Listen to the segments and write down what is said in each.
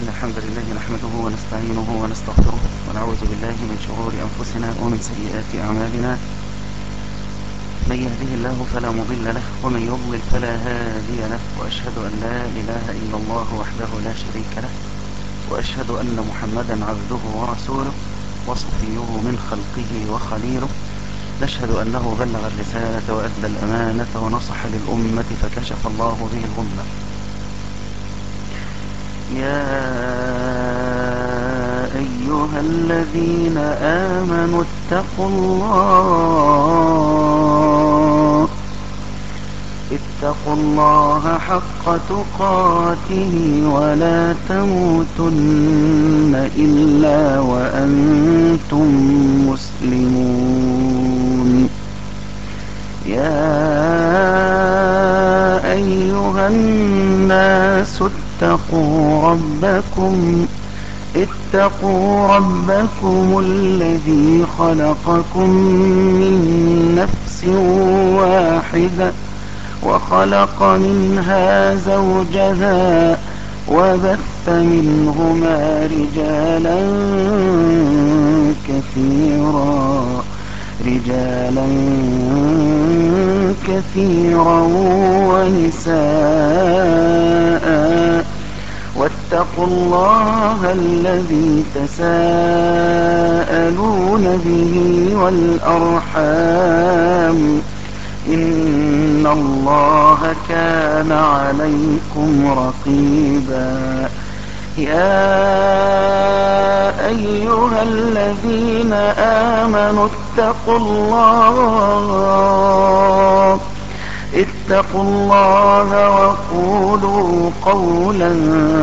إن الحمد لله نحمده ونستعينه ونستغفره ونعوذ بالله من شرور أنفسنا ومن سيئات أعمالنا من يهده الله فلا مضل له ومن يضلل فلا هادي له وأشهد أن لا إله إلا الله وحده لا شريك له وأشهد أن محمدا عبده ورسوله وصفيه من خلقه وخليله نشهد أنه بلغ الرسالة وأدى الأمانة ونصح للأمة فكشف الله به الغمة يا أيها الذين آمنوا اتقوا الله اتقوا الله حق تقاته ولا تموتن إلا وأنتم مسلمون يا أيها الناس اتقوا ربكم اتقوا ربكم الذي خلقكم من نفس واحدة وخلق منها زوجها وبث منهما رجالا كثيرا رجالا كثيرا ونساء واتقوا الله الذي تساءلون به والأرحام إن الله كان عليكم رقيبا يا أيها الذين آمنوا اتقوا الله اتقوا الله وقولوا قولا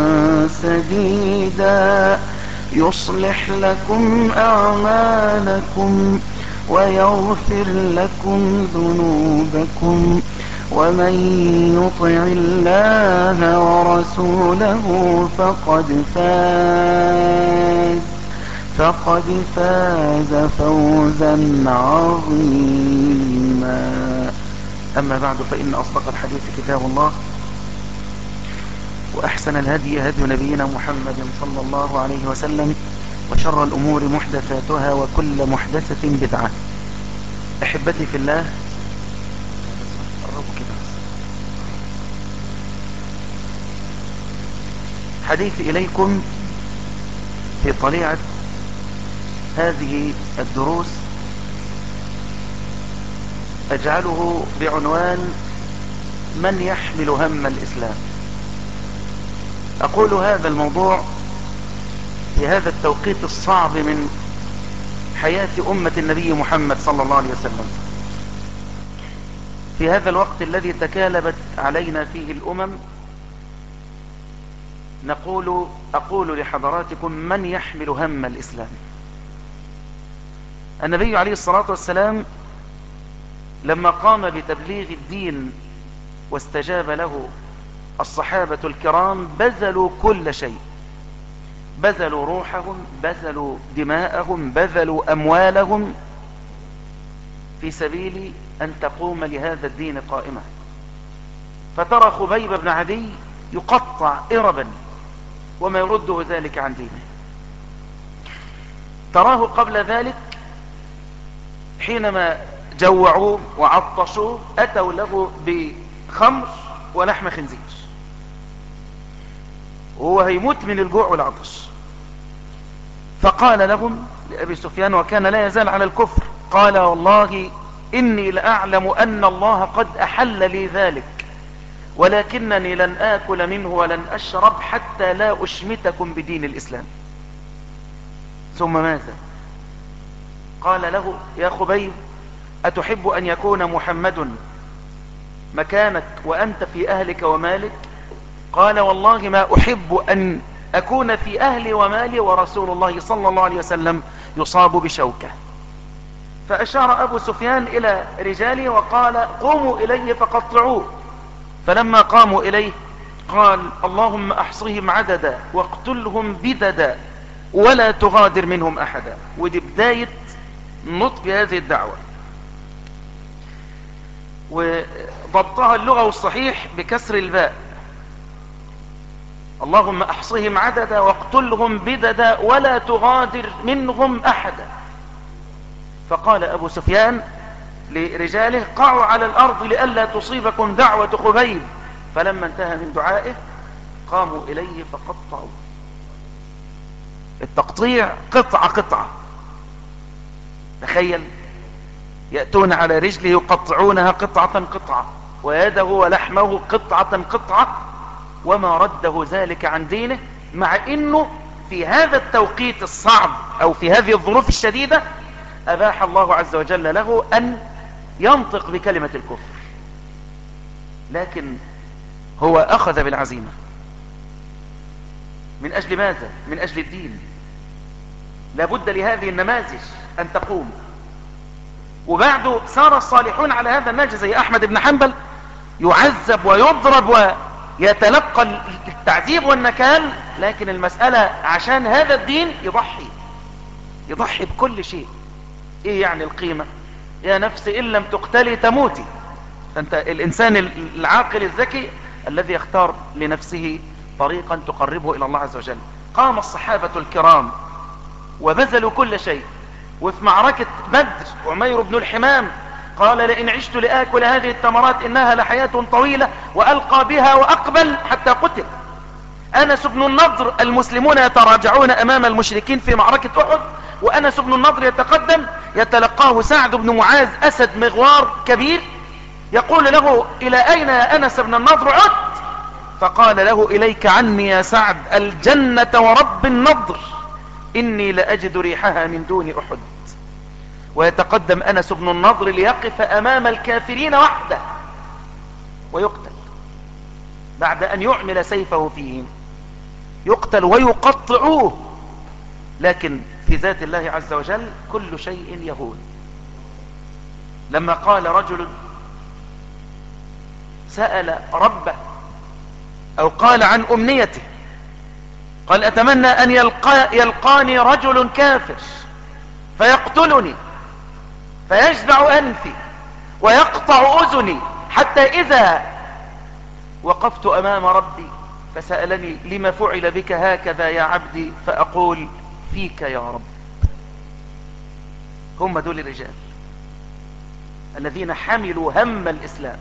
سديدا يصلح لكم أعمالكم ويغفر لكم ذنوبكم ومن يطع الله ورسوله فقد فاز فقد فاز فوزا عظيما أما بعد فإن أصدق الحديث كتاب الله وأحسن الهدي هدي نبينا محمد صلى الله عليه وسلم وشر الأمور محدثاتها وكل محدثة بدعة أحبتي في الله حديثي إليكم في طليعة هذه الدروس أجعله بعنوان من يحمل هم الإسلام أقول هذا الموضوع في هذا التوقيت الصعب من حياة أمة النبي محمد صلى الله عليه وسلم في هذا الوقت الذي تكالبت علينا فيه الأمم نقول أقول لحضراتكم من يحمل هم الإسلام النبي عليه الصلاة والسلام لما قام بتبليغ الدين واستجاب له الصحابة الكرام بذلوا كل شيء بذلوا روحهم بذلوا دماءهم بذلوا أموالهم في سبيل أن تقوم لهذا الدين قائمة فترى خبيب بن عدي يقطع إربا وما يرده ذلك عن دينه تراه قبل ذلك حينما جوعوه وعطشوه أتوا له بخمر ولحم خنزير وهو هيموت من الجوع والعطش فقال لهم لأبي سفيان وكان لا يزال على الكفر قال والله إني لأعلم أن الله قد أحل لي ذلك ولكنني لن آكل منه ولن أشرب حتى لا أشمتكم بدين الإسلام ثم ماذا قال له يا خبيب أتحب أن يكون محمد مكانك وأنت في أهلك ومالك قال والله ما أحب أن أكون في أهلي ومالي ورسول الله صلى الله عليه وسلم يصاب بشوكة فأشار أبو سفيان إلى رجاله وقال قوموا إليه فقطعوه فلما قاموا إليه قال اللهم أحصهم عددا واقتلهم بددا ولا تغادر منهم أحدا ودي بداية نطق هذه الدعوة وضبطها اللغة الصحيح بكسر الباء اللهم احصهم عددا واقتلهم بددا ولا تغادر منهم احدا فقال ابو سفيان لرجاله قعوا على الارض لئلا تصيبكم دعوة خبيب فلما انتهى من دعائه قاموا اليه فقطعوا التقطيع قطعة قطعة تخيل يأتون على رجله يقطعونها قطعة قطعة ويده ولحمه قطعة قطعة وما رده ذلك عن دينه مع انه في هذا التوقيت الصعب او في هذه الظروف الشديدة اباح الله عز وجل له ان ينطق بكلمة الكفر لكن هو اخذ بالعزيمة من اجل ماذا من اجل الدين لابد لهذه النماذج ان تقوم وبعده سار الصالحون على هذا النهج زي احمد بن حنبل يعذب ويضرب ويتلقى التعذيب والنكال لكن المسألة عشان هذا الدين يضحي يضحي بكل شيء ايه يعني القيمة يا نفس ان لم تقتلي تموتي فانت الانسان العاقل الذكي الذي يختار لنفسه طريقا تقربه الى الله عز وجل قام الصحابة الكرام وبذلوا كل شيء وفي معركة بدر عمير بن الحمام قال لئن عشت لآكل هذه التمرات إنها لحياة طويلة وألقى بها وأقبل حتى قتل أنس بن النضر المسلمون يتراجعون أمام المشركين في معركة أحد وأنس بن النضر يتقدم يتلقاه سعد بن معاذ أسد مغوار كبير يقول له إلى أين يا أنس بن النضر عد فقال له إليك عني يا سعد الجنة ورب النضر إني لأجد ريحها من دون أحد ويتقدم أنس بن النضر ليقف أمام الكافرين وحده ويقتل بعد أن يعمل سيفه فيهم يقتل ويقطعوه لكن في ذات الله عز وجل كل شيء يهون لما قال رجل سأل ربه أو قال عن أمنيته قال أتمنى أن يلقى يلقاني رجل كافر فيقتلني فيجدع أنفي ويقطع أذني حتى إذا وقفت أمام ربي فسألني لما فعل بك هكذا يا عبدي فأقول فيك يا رب هم دول الرجال الذين حملوا هم الإسلام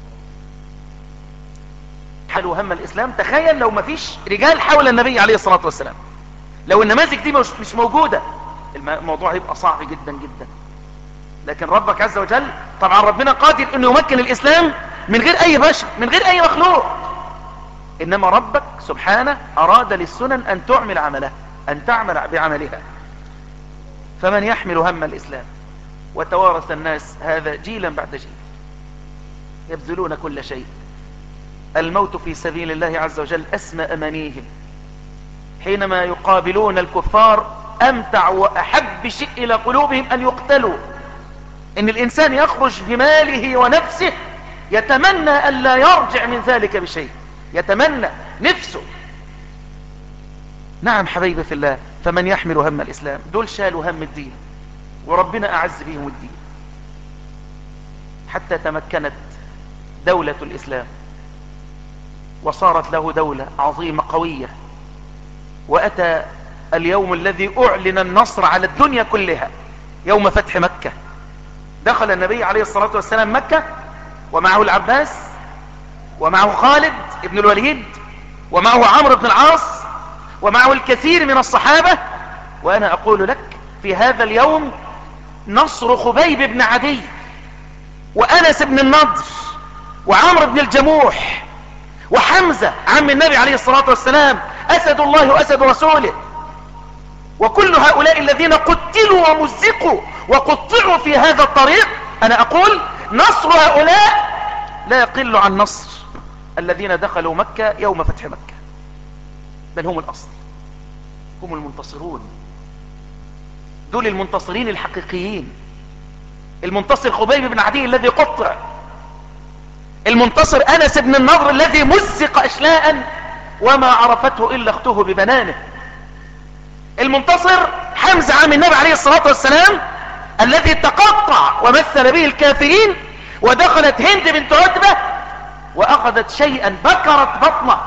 حملوا هم الإسلام تخيل لو ما فيش رجال حول النبي عليه الصلاة والسلام لو النماذج دي مش موجودة الموضوع هيبقى صعب جدا جدا لكن ربك عز وجل طبعا ربنا قادر انه يمكن الاسلام من غير اي بشر من غير اي مخلوق انما ربك سبحانه اراد للسنن ان تعمل عملها ان تعمل بعملها فمن يحمل هم الاسلام وتوارث الناس هذا جيلا بعد جيل يبذلون كل شيء الموت في سبيل الله عز وجل اسمى امانيهم حينما يقابلون الكفار امتع واحب شيء الى قلوبهم ان يقتلوا ان الانسان يخرج بماله ونفسه يتمنى ان لا يرجع من ذلك بشيء يتمنى نفسه نعم حبيبي في الله فمن يحمل هم الاسلام دول شالوا هم الدين وربنا اعز بهم الدين حتى تمكنت دولة الاسلام وصارت له دولة عظيمة قوية واتى اليوم الذي اعلن النصر على الدنيا كلها يوم فتح مكة دخل النبي عليه الصلاة والسلام مكة ومعه العباس ومعه خالد ابن الوليد ومعه عمرو بن العاص ومعه الكثير من الصحابة وأنا أقول لك في هذا اليوم نصر خبيب بن عدي وأنس بن النضر وعمرو بن الجموح وحمزة عم النبي عليه الصلاة والسلام أسد الله وأسد رسوله وكل هؤلاء الذين قتلوا ومزقوا وقطعوا في هذا الطريق انا اقول نصر هؤلاء لا يقل عن نصر الذين دخلوا مكة يوم فتح مكة بل هم الاصل هم المنتصرون دول المنتصرين الحقيقيين المنتصر خبيب بن عدي الذي قطع المنتصر انس بن النضر الذي مزق اشلاء وما عرفته الا اخته ببنانه المنتصر حمزة عام النبي عليه الصلاة والسلام الذي تقطع ومثل به الكافرين ودخلت هند بنت عتبة واخذت شيئا بكرت بطنه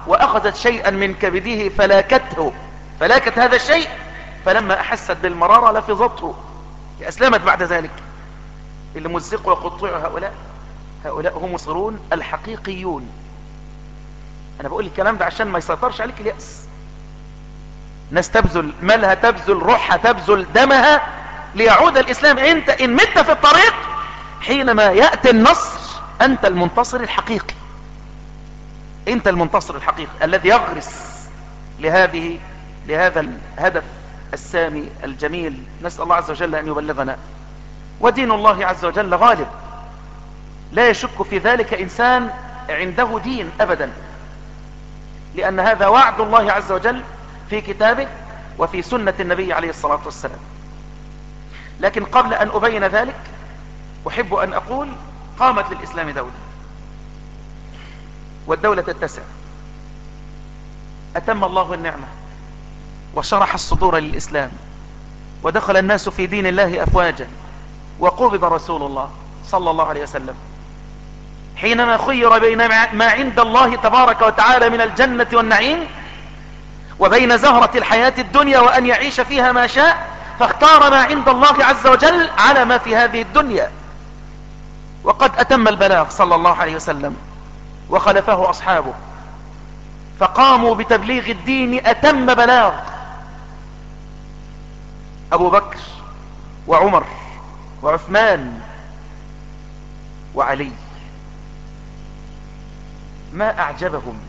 وأخذت شيئا من كبده فلاكته فلاكت هذا الشيء فلما أحست بالمرارة لفظته أسلمت بعد ذلك اللي مزقوا وقطعوا هؤلاء هؤلاء هم مصرون الحقيقيون أنا بقول الكلام ده عشان ما يسيطرش عليك اليأس ناس تبذل مالها تبذل روحها تبذل دمها ليعود الإسلام أنت إن مت في الطريق حينما يأتي النصر أنت المنتصر الحقيقي أنت المنتصر الحقيقي الذي يغرس لهذه لهذا الهدف السامي الجميل نسأل الله عز وجل أن يبلغنا ودين الله عز وجل غالب لا يشك في ذلك إنسان عنده دين أبدا لأن هذا وعد الله عز وجل في كتابه وفي سنة النبي عليه الصلاة والسلام لكن قبل أن أبين ذلك أحب أن أقول قامت للإسلام دولة والدولة تتسع أتم الله النعمة وشرح الصدور للإسلام ودخل الناس في دين الله أفواجا وقبض رسول الله صلى الله عليه وسلم حينما خير بين ما عند الله تبارك وتعالى من الجنة والنعيم وبين زهرة الحياة الدنيا وأن يعيش فيها ما شاء فاختار ما عند الله عز وجل على ما في هذه الدنيا وقد أتم البلاغ صلى الله عليه وسلم وخلفه أصحابه فقاموا بتبليغ الدين أتم بلاغ أبو بكر وعمر وعثمان وعلي ما أعجبهم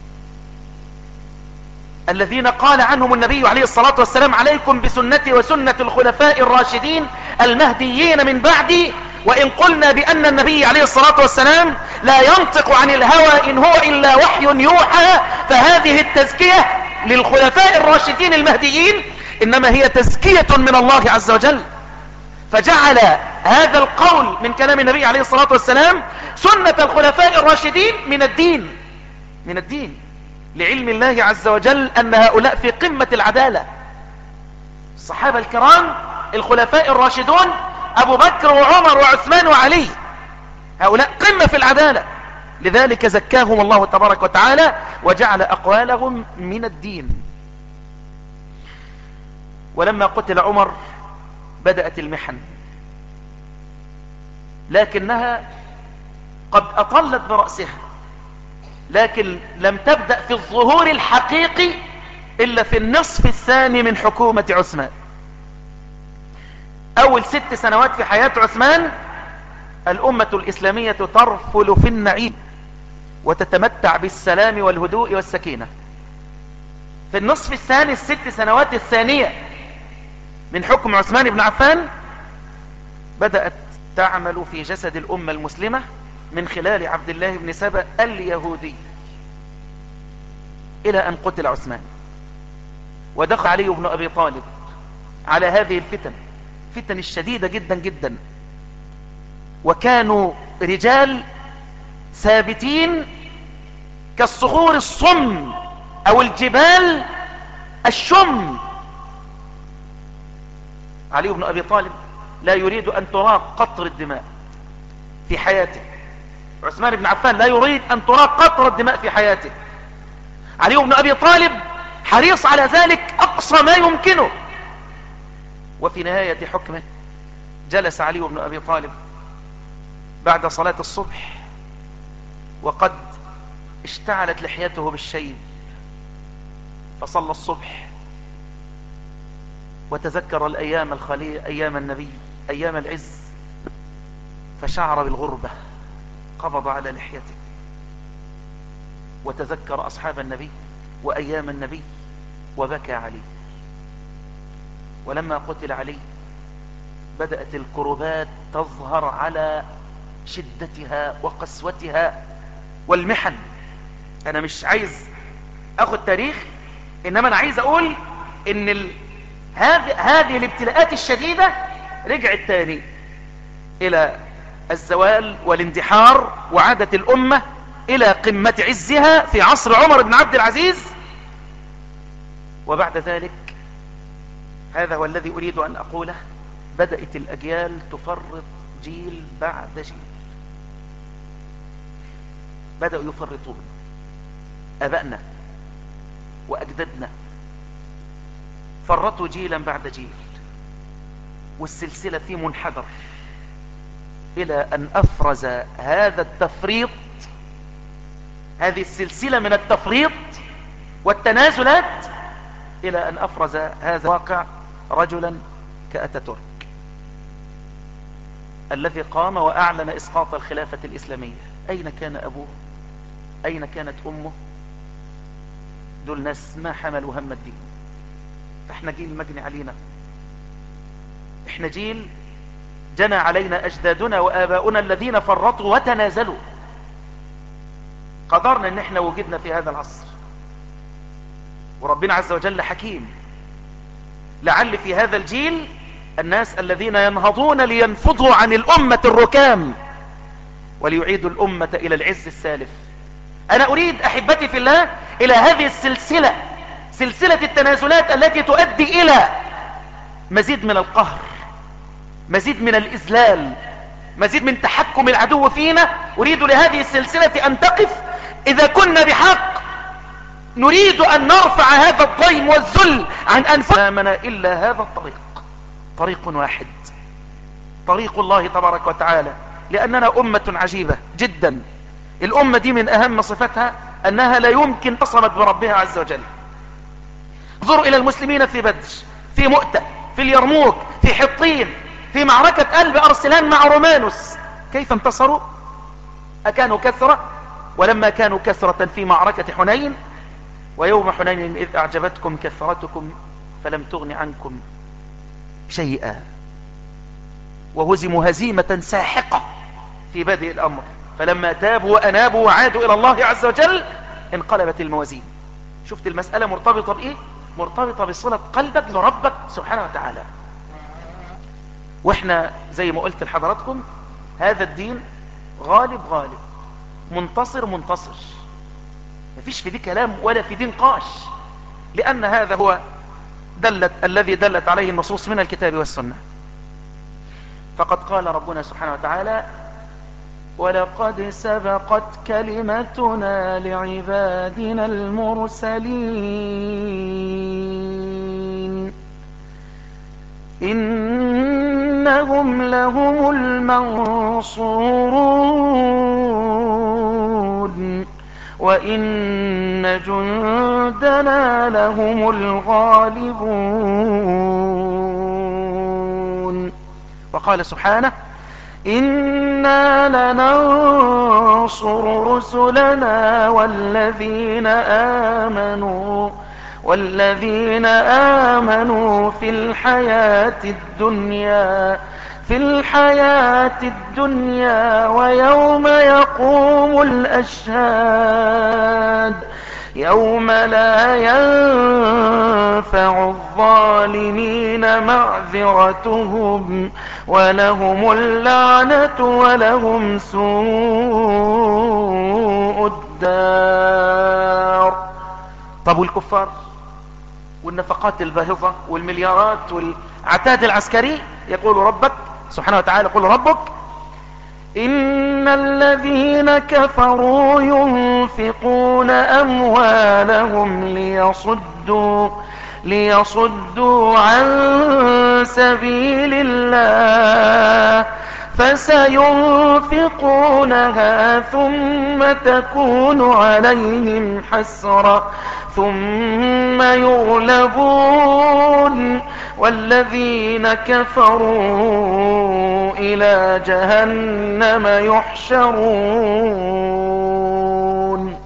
الذين قال عنهم النبي عليه الصلاة والسلام عليكم بسنتي وسنة الخلفاء الراشدين المهديين من بعدي وإن قلنا بأن النبي عليه الصلاة والسلام لا ينطق عن الهوى إن هو إلا وحي يوحى فهذه التزكية للخلفاء الراشدين المهديين إنما هي تزكية من الله عز وجل فجعل هذا القول من كلام النبي عليه الصلاة والسلام سنة الخلفاء الراشدين من الدين من الدين لعلم الله عز وجل أن هؤلاء في قمة العدالة الصحابة الكرام الخلفاء الراشدون أبو بكر وعمر وعثمان وعلي هؤلاء قمة في العدالة لذلك زكاهم الله تبارك وتعالى وجعل أقوالهم من الدين ولما قتل عمر بدأت المحن لكنها قد أطلت برأسها لكن لم تبدأ في الظهور الحقيقي إلا في النصف الثاني من حكومة عثمان أول ست سنوات في حياة عثمان الأمة الإسلامية ترفل في النعيم وتتمتع بالسلام والهدوء والسكينة في النصف الثاني الست سنوات الثانية من حكم عثمان بن عفان بدأت تعمل في جسد الأمة المسلمة من خلال عبد الله بن سبأ اليهودي إلى أن قتل عثمان ودخل علي بن أبي طالب على هذه الفتن فتن الشديدة جدا جدا وكانوا رجال ثابتين كالصخور الصم أو الجبال الشم علي بن أبي طالب لا يريد أن تراق قطر الدماء في حياته عثمان بن عفان لا يريد أن تراق قطر الدماء في حياته علي بن أبي طالب حريص على ذلك أقصى ما يمكنه وفي نهاية حكمه جلس علي بن أبي طالب بعد صلاة الصبح وقد اشتعلت لحيته بالشيب فصلى الصبح وتذكر الأيام الخلية أيام النبي أيام العز فشعر بالغربة قبض على لحيته وتذكر أصحاب النبي وأيام النبي وبكى عليه ولما قتل علي بدأت الكربات تظهر على شدتها وقسوتها والمحن أنا مش عايز أخذ تاريخ إنما أنا عايز أقول إن ال... هذه هذه الابتلاءات الشديدة رجعت تاني إلى الزوال والاندحار وعادت الأمة إلى قمة عزها في عصر عمر بن عبد العزيز وبعد ذلك هذا هو الذي أريد أن أقوله بدأت الأجيال تفرط جيل بعد جيل بدأوا يفرطون أبأنا وأجدادنا فرطوا جيلا بعد جيل والسلسلة في منحدر إلى أن أفرز هذا التفريط هذه السلسلة من التفريط والتنازلات إلى أن أفرز هذا الواقع رجلا كأتاتورك الذي قام وأعلن إسقاط الخلافة الإسلامية أين كان أبوه أين كانت أمه دول ناس ما حملوا هم الدين احنا جيل مجني علينا احنا جيل جنى علينا أجدادنا وآباؤنا الذين فرطوا وتنازلوا قدرنا ان احنا وجدنا في هذا العصر وربنا عز وجل حكيم لعل في هذا الجيل الناس الذين ينهضون لينفضوا عن الأمة الركام وليعيدوا الأمة إلى العز السالف أنا أريد أحبتي في الله إلى هذه السلسلة سلسلة التنازلات التي تؤدي إلى مزيد من القهر مزيد من الإذلال مزيد من تحكم العدو فينا أريد لهذه السلسلة أن تقف إذا كنا بحق نريد أن نرفع هذا الضيم والذل عن أنفسنا إلا هذا الطريق طريق واحد طريق الله تبارك وتعالى لأننا أمة عجيبة جدا الأمة دي من أهم صفتها أنها لا يمكن تصمت بربها عز وجل انظروا إلى المسلمين في بدر في مؤتة في اليرموك في حطين في معركة قلب أرسلان مع رومانوس كيف انتصروا أكانوا كثرة ولما كانوا كثرة في معركة حنين ويوم حنين إذ أعجبتكم كثرتكم فلم تغن عنكم شيئا وهزموا هزيمة ساحقة في بدء الأمر فلما تابوا وأنابوا وعادوا إلى الله عز وجل انقلبت الموازين شفت المسألة مرتبطة بإيه مرتبطة بصلة قلبك لربك سبحانه وتعالى واحنا زي ما قلت لحضراتكم هذا الدين غالب غالب منتصر منتصر مفيش في دي كلام ولا في دي نقاش لأن هذا هو دلت الذي دلت عليه النصوص من الكتاب والسنة فقد قال ربنا سبحانه وتعالى ولقد سبقت كلمتنا لعبادنا المرسلين إنهم لهم المنصورون وإن جندنا لهم الغالبون وقال سبحانه إنا لننصر رسلنا والذين آمنوا والذين آمنوا في الحياة الدنيا في الحياة الدنيا ويوم يقوم الأشهاد يوم لا ينفع الظالمين معذرتهم ولهم اللعنة ولهم سوء الدار طب والكفار والنفقات الباهظة والمليارات والعتاد العسكري يقول ربك سبحانه وتعالى يقول ربك إن الذين كفروا ينفقون أموالهم ليصدوا ليصدوا عن سبيل الله فسينفقونها ثم تكون عليهم حسرة ثم يغلبون والذين كفروا إلى جهنم يحشرون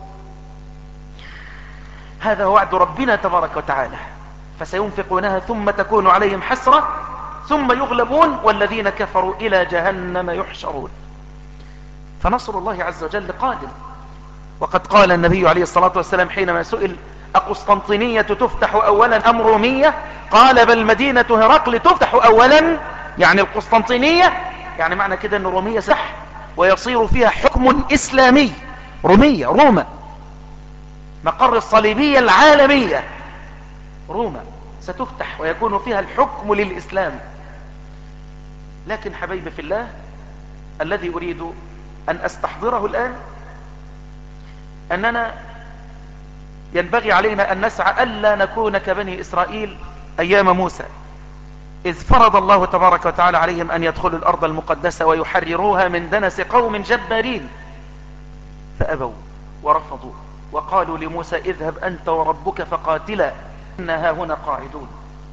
هذا وعد ربنا تبارك وتعالى فسينفقونها ثم تكون عليهم حسرة ثم يغلبون والذين كفروا إلى جهنم يحشرون فنصر الله عز وجل قادم وقد قال النبي عليه الصلاة والسلام حينما سئل أقسطنطينية تفتح أولا أم رومية قال بل مدينة هرقل تفتح أولا يعني القسطنطينية يعني معنى كده أن رومية صح ويصير فيها حكم إسلامي رومية روما مقر الصليبية العالمية روما ستفتح ويكون فيها الحكم للإسلام لكن حبيبي في الله الذي أريد أن أستحضره الآن أننا ينبغي علينا أن نسعى ألا نكون كبني إسرائيل أيام موسى إذ فرض الله تبارك وتعالى عليهم أن يدخلوا الأرض المقدسة ويحرروها من دنس قوم جبارين فأبوا ورفضوا وقالوا لموسى اذهب أنت وربك فقاتلا إنها هنا قاعدون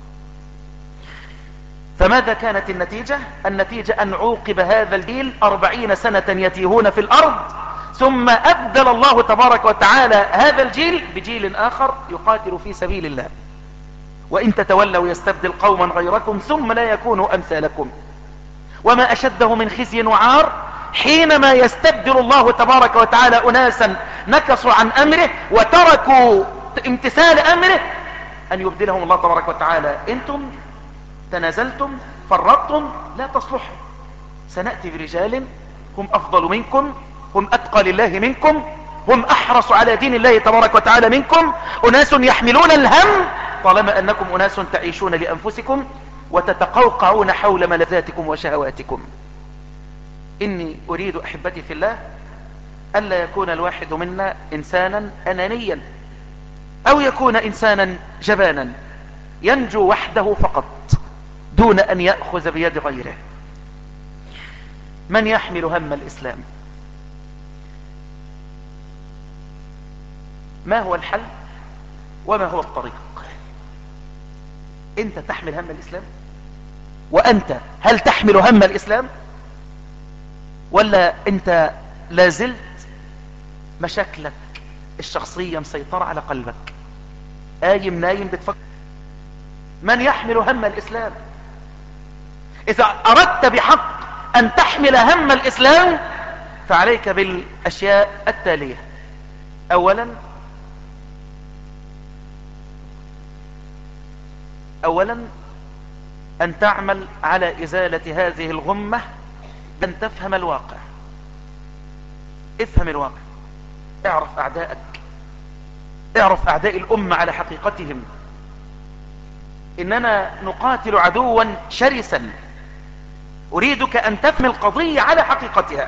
فماذا كانت النتيجة النتيجة أن عوقب هذا الجيل أربعين سنة يتيهون في الأرض ثم أبدل الله تبارك وتعالى هذا الجيل بجيل آخر يقاتل في سبيل الله وإن تتولوا يستبدل قوما غيركم ثم لا يكونوا أمثالكم وما أشده من خزي وعار حينما يستبدل الله تبارك وتعالى أناسا نكصوا عن أمره وتركوا امتثال أمره أن يبدلهم الله تبارك وتعالى أنتم تنازلتم فرطتم لا تصلحوا سنأتي برجال هم أفضل منكم هم أتقى لله منكم هم أحرص على دين الله تبارك وتعالى منكم أناس يحملون الهم طالما أنكم أناس تعيشون لأنفسكم وتتقوقعون حول ملذاتكم وشهواتكم إني أريد أحبتي في الله ألا يكون الواحد منا إنسانا أنانيا أو يكون إنسانا جبانا ينجو وحده فقط دون أن يأخذ بيد غيره من يحمل هم الإسلام ما هو الحل وما هو الطريق انت تحمل هم الاسلام وانت هل تحمل هم الاسلام ولا انت لازلت مشاكلك الشخصية مسيطرة على قلبك قايم نايم بتفكر من يحمل هم الاسلام اذا اردت بحق ان تحمل هم الاسلام فعليك بالاشياء التالية اولا اولا ان تعمل على ازالة هذه الغمة ان تفهم الواقع افهم الواقع اعرف اعدائك اعرف اعداء الامة على حقيقتهم اننا نقاتل عدوا شرسا اريدك ان تفهم القضية على حقيقتها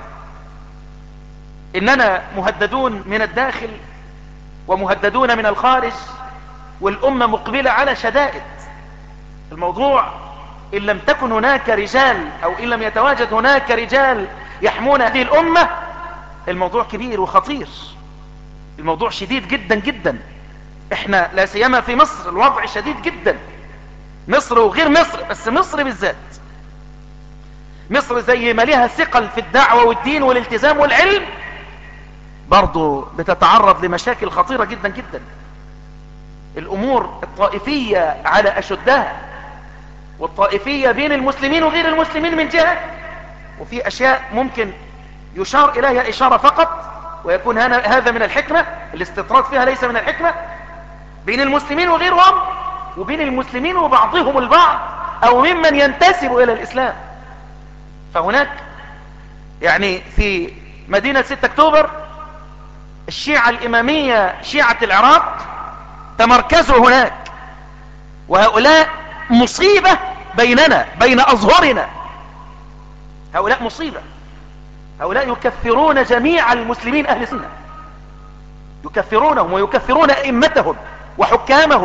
اننا مهددون من الداخل ومهددون من الخارج والامة مقبلة على شدائد الموضوع إن لم تكن هناك رجال أو إن لم يتواجد هناك رجال يحمون هذه الأمة الموضوع كبير وخطير الموضوع شديد جدا جدا احنا لا سيما في مصر الوضع شديد جدا مصر وغير مصر بس مصر بالذات مصر زي ما لها ثقل في الدعوة والدين والالتزام والعلم برضو بتتعرض لمشاكل خطيرة جدا جدا الامور الطائفية على اشدها والطائفية بين المسلمين وغير المسلمين من جهة وفي أشياء ممكن يشار إليها إشارة فقط ويكون هذا من الحكمة الاستطراد فيها ليس من الحكمة بين المسلمين وغيرهم وبين المسلمين وبعضهم البعض أو ممن ينتسب إلى الإسلام فهناك يعني في مدينة 6 أكتوبر الشيعة الإمامية شيعة العراق تمركزوا هناك وهؤلاء مصيبة بيننا بين أظهرنا هؤلاء مصيبة هؤلاء يكفرون جميع المسلمين أهل السنة يكفرونهم ويكفرون أئمتهم وحكامهم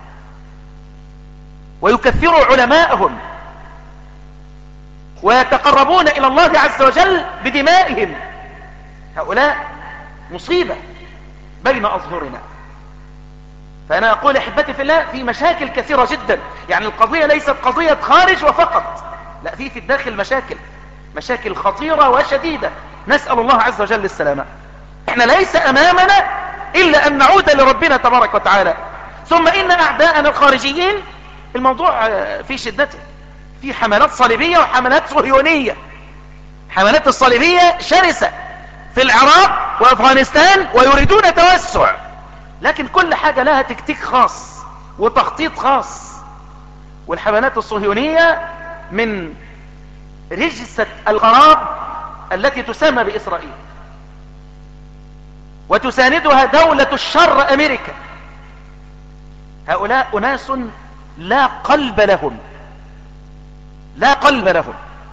ويكفروا علماءهم ويتقربون إلى الله عز وجل بدمائهم هؤلاء مصيبة بين أظهرنا فأنا أقول أحبتي في الله في مشاكل كثيرة جدا يعني القضية ليست قضية خارج وفقط لا في في الداخل مشاكل مشاكل خطيرة وشديدة نسأل الله عز وجل السلامة احنا ليس أمامنا إلا أن نعود لربنا تبارك وتعالى ثم إن أعداءنا الخارجيين الموضوع في شدته في حملات صليبية وحملات صهيونية حملات الصليبية شرسة في العراق وأفغانستان ويريدون توسع لكن كل حاجة لها تكتيك خاص وتخطيط خاص والحملات الصهيونية من رجسة الغراب التي تسمى بإسرائيل وتساندها دولة الشر أمريكا هؤلاء أناس لا قلب لهم لا قلب لهم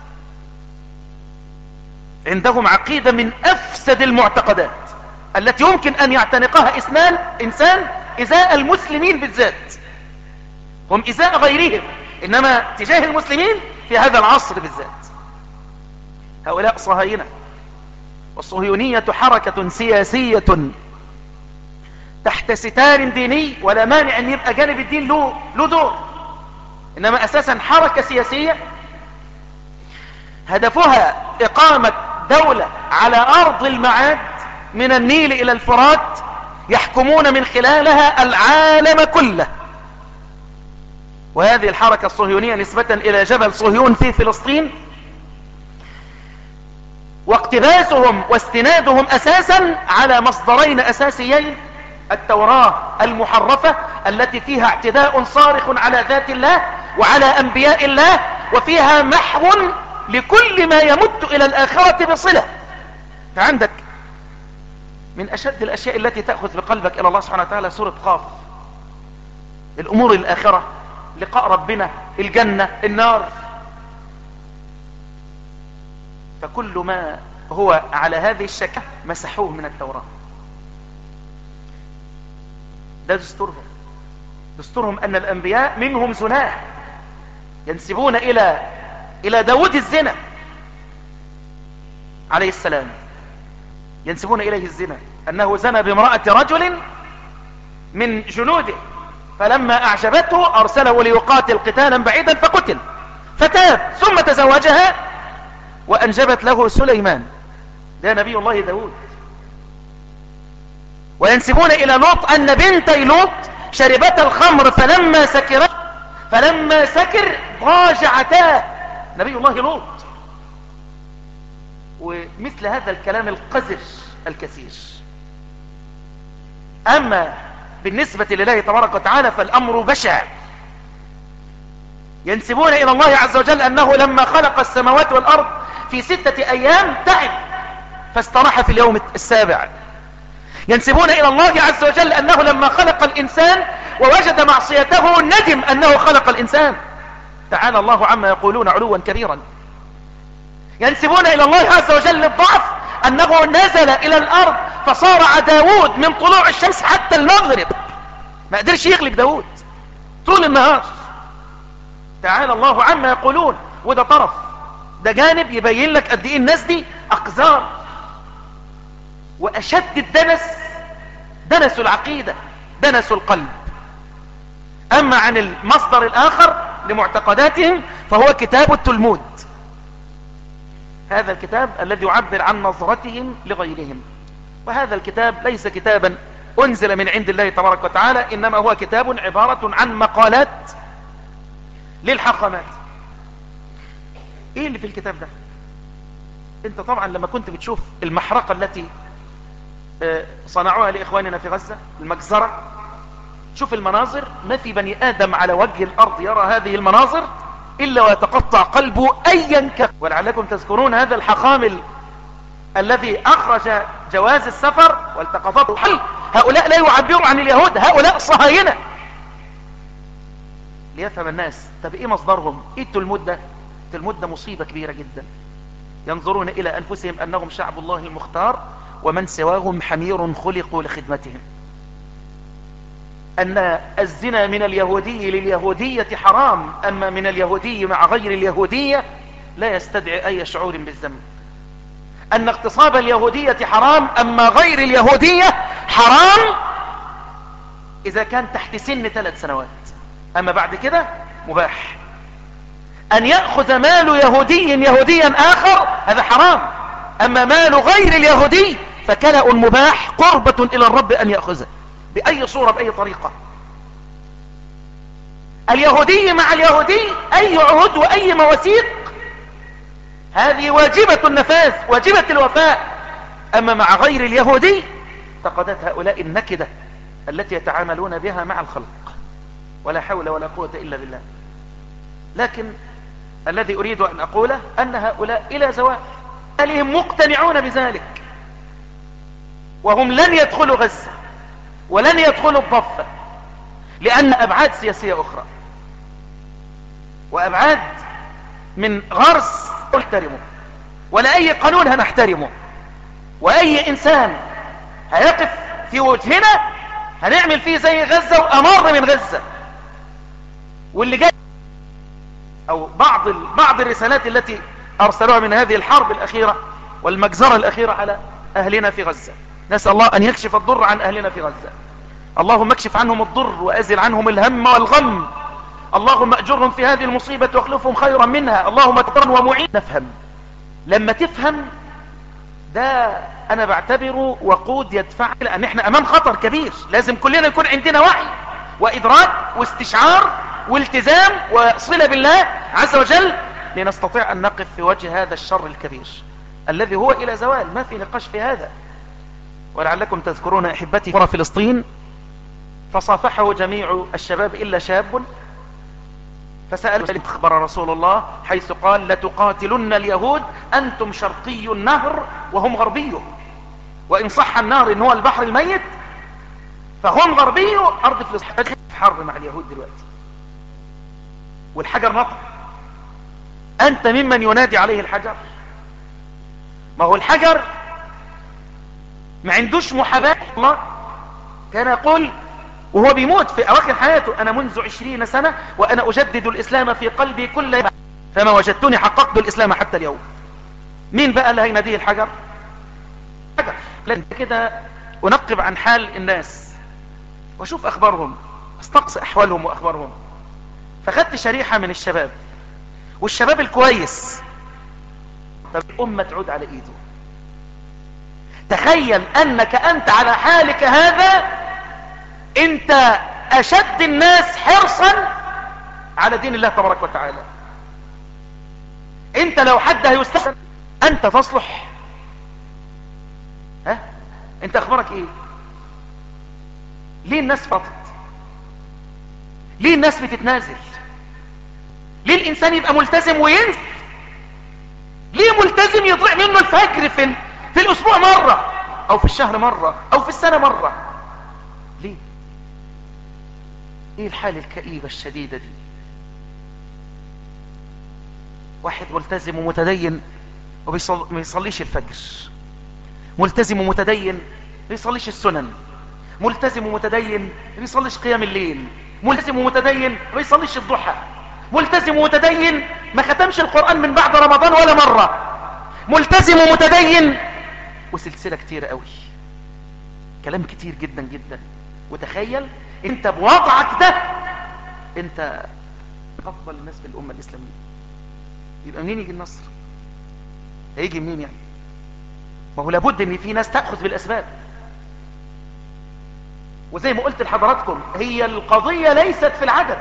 عندهم عقيدة من أفسد المعتقدات التي يمكن أن يعتنقها إسنان إنسان إزاء المسلمين بالذات هم إزاء غيرهم إنما تجاه المسلمين في هذا العصر بالذات هؤلاء صهاينة والصهيونية حركة سياسية تحت ستار ديني ولا مانع أن يبقى جانب الدين له, له دور إنما أساسا حركة سياسية هدفها إقامة دولة على أرض المعاد من النيل إلى الفرات يحكمون من خلالها العالم كله وهذه الحركة الصهيونية نسبة إلى جبل صهيون في فلسطين واقتباسهم واستنادهم أساسا على مصدرين أساسيين التوراة المحرفة التي فيها اعتداء صارخ على ذات الله وعلى أنبياء الله وفيها محو لكل ما يمت إلى الآخرة بصلة فعندك من أشد الأشياء التي تأخذ بقلبك إلى الله سبحانه وتعالى سورة قاف الأمور الآخرة لقاء ربنا الجنة النار فكل ما هو على هذه الشكل مسحوه من التوراة ده دستورهم دستورهم أن الأنبياء منهم زناه ينسبون إلى إلى داود الزنا عليه السلام ينسبون إليه الزنا أنه زنى بامرأة رجل من جنوده فلما أعجبته أرسله ليقاتل قتالا بعيدا فقتل فتاب ثم تزوجها وأنجبت له سليمان ده نبي الله داود وينسبون إلى لوط أن بنتي لوط شربت الخمر فلما سكرت فلما سكر ضاجعتاه نبي الله لوط ومثل هذا الكلام القذر الكثير أما بالنسبة لله تبارك وتعالى فالأمر بشع ينسبون إلى الله عز وجل أنه لما خلق السماوات والأرض في ستة أيام تعب فاستراح في اليوم السابع ينسبون إلى الله عز وجل أنه لما خلق الإنسان ووجد معصيته ندم أنه خلق الإنسان تعالى الله عما يقولون علوا كبيرا ينسبون إلى الله عز وجل الضعف أنه نزل إلى الأرض فصارع داود من طلوع الشمس حتى المغرب ما قدرش يغلب داود طول النهار تعالى الله عما يقولون وده طرف ده جانب يبين لك قد ايه الناس دي اقذار واشد الدنس دنس العقيدة دنس القلب اما عن المصدر الاخر لمعتقداتهم فهو كتاب التلمود هذا الكتاب الذي يعبر عن نظرتهم لغيرهم وهذا الكتاب ليس كتابا أنزل من عند الله تبارك وتعالى إنما هو كتاب عبارة عن مقالات للحقمات إيه اللي في الكتاب ده انت طبعا لما كنت بتشوف المحرقة التي صنعوها لإخواننا في غزة المجزرة شوف المناظر ما في بني آدم على وجه الأرض يرى هذه المناظر إلا ويتقطع قلبه أيا كان ولعلكم تذكرون هذا الحقامل الذي أخرج جواز السفر والتقطات الحل هؤلاء لا يعبروا عن اليهود هؤلاء صهاينة ليفهم الناس طب إيه مصدرهم إيه التلمود ده التلمود ده مصيبة كبيرة جدا ينظرون إلى أنفسهم أنهم شعب الله المختار ومن سواهم حمير خلقوا لخدمتهم أن الزنا من اليهودي لليهودية حرام أما من اليهودي مع غير اليهودية لا يستدعي أي شعور بالذنب أن اغتصاب اليهودية حرام أما غير اليهودية حرام إذا كان تحت سن ثلاث سنوات أما بعد كده مباح أن يأخذ مال يهودي يهوديا آخر هذا حرام أما مال غير اليهودي فكلأ مباح قربة إلى الرب أن يأخذه بأي صورة بأي طريقة اليهودي مع اليهودي أي عهد وأي مواثيق هذه واجبة النفاذ واجبة الوفاء أما مع غير اليهودي فقدت هؤلاء النكدة التي يتعاملون بها مع الخلق ولا حول ولا قوة إلا بالله لكن الذي أريد أن أقوله أن هؤلاء إلى زواج أهلهم مقتنعون بذلك وهم لن يدخلوا غزة ولن يدخلوا الضفة لأن أبعاد سياسية أخرى وأبعاد من غرس نحترمه ولا أي قانون هنحترمه وأي إنسان هيقف في وجهنا هنعمل فيه زي غزة وأمر من غزة واللي جاي أو بعض بعض الرسالات التي أرسلوها من هذه الحرب الأخيرة والمجزرة الأخيرة على أهلنا في غزة نسأل الله أن يكشف الضر عن أهلنا في غزة اللهم اكشف عنهم الضر وأزل عنهم الهم والغم اللهم أجرهم في هذه المصيبة واخلفهم خيرا منها اللهم تقرن ومعين نفهم لما تفهم ده أنا بعتبره وقود يدفع لأن احنا أمام خطر كبير لازم كلنا يكون عندنا وعي وإدراك واستشعار والتزام وصلة بالله عز وجل لنستطيع أن نقف في وجه هذا الشر الكبير الذي هو إلى زوال ما في نقاش في هذا ولعلكم تذكرون أحبتي في فلسطين فصافحه جميع الشباب إلا شاب فسأل أخبر رسول الله حيث قال لتقاتلن اليهود أنتم شرقي النهر وهم غربيه وإن صح النهر إن هو البحر الميت فهم غربيه أرض فلسطين حرب مع اليهود دلوقتي والحجر نطق أنت ممن ينادي عليه الحجر ما هو الحجر ما عندوش محاباة الله كان يقول وهو بيموت في أواخر حياته أنا منذ عشرين سنة وأنا أجدد الإسلام في قلبي كل يوم فما وجدتني حققت الإسلام حتى اليوم مين بقى اللي هيناديه الحجر حجر لأن كده أنقب عن حال الناس وأشوف أخبارهم استقصي أحوالهم وأخبارهم فخدت شريحة من الشباب والشباب الكويس طب الأمة تعود على إيده تخيل أنك أنت على حالك هذا أنت أشد الناس حرصا على دين الله تبارك وتعالى أنت لو حد هيستحسن أنت تصلح ها أنت أخبارك إيه ليه الناس فطت ليه الناس بتتنازل ليه الإنسان يبقى ملتزم وينزل ليه ملتزم يضيع منه الفجر في, في الأسبوع مرة أو في الشهر مرة أو في السنة مرة ليه ايه الحالة الكئيبة الشديدة دي واحد ملتزم ومتدين وما بيصليش الفجر ملتزم ومتدين ما بيصليش السنن ملتزم ومتدين ما بيصليش قيام الليل ملتزم ومتدين ما بيصليش الضحى ملتزم ومتدين ما ختمش القرآن من بعد رمضان ولا مرة ملتزم ومتدين وسلسلة كتيرة قوي كلام كتير جدا جدا وتخيل انت بوضعك ده انت افضل الناس في الامة الاسلامية يبقى منين يجي النصر هيجي منين يعني ما هو لابد ان في ناس تأخذ بالاسباب وزي ما قلت لحضراتكم هي القضية ليست في العدد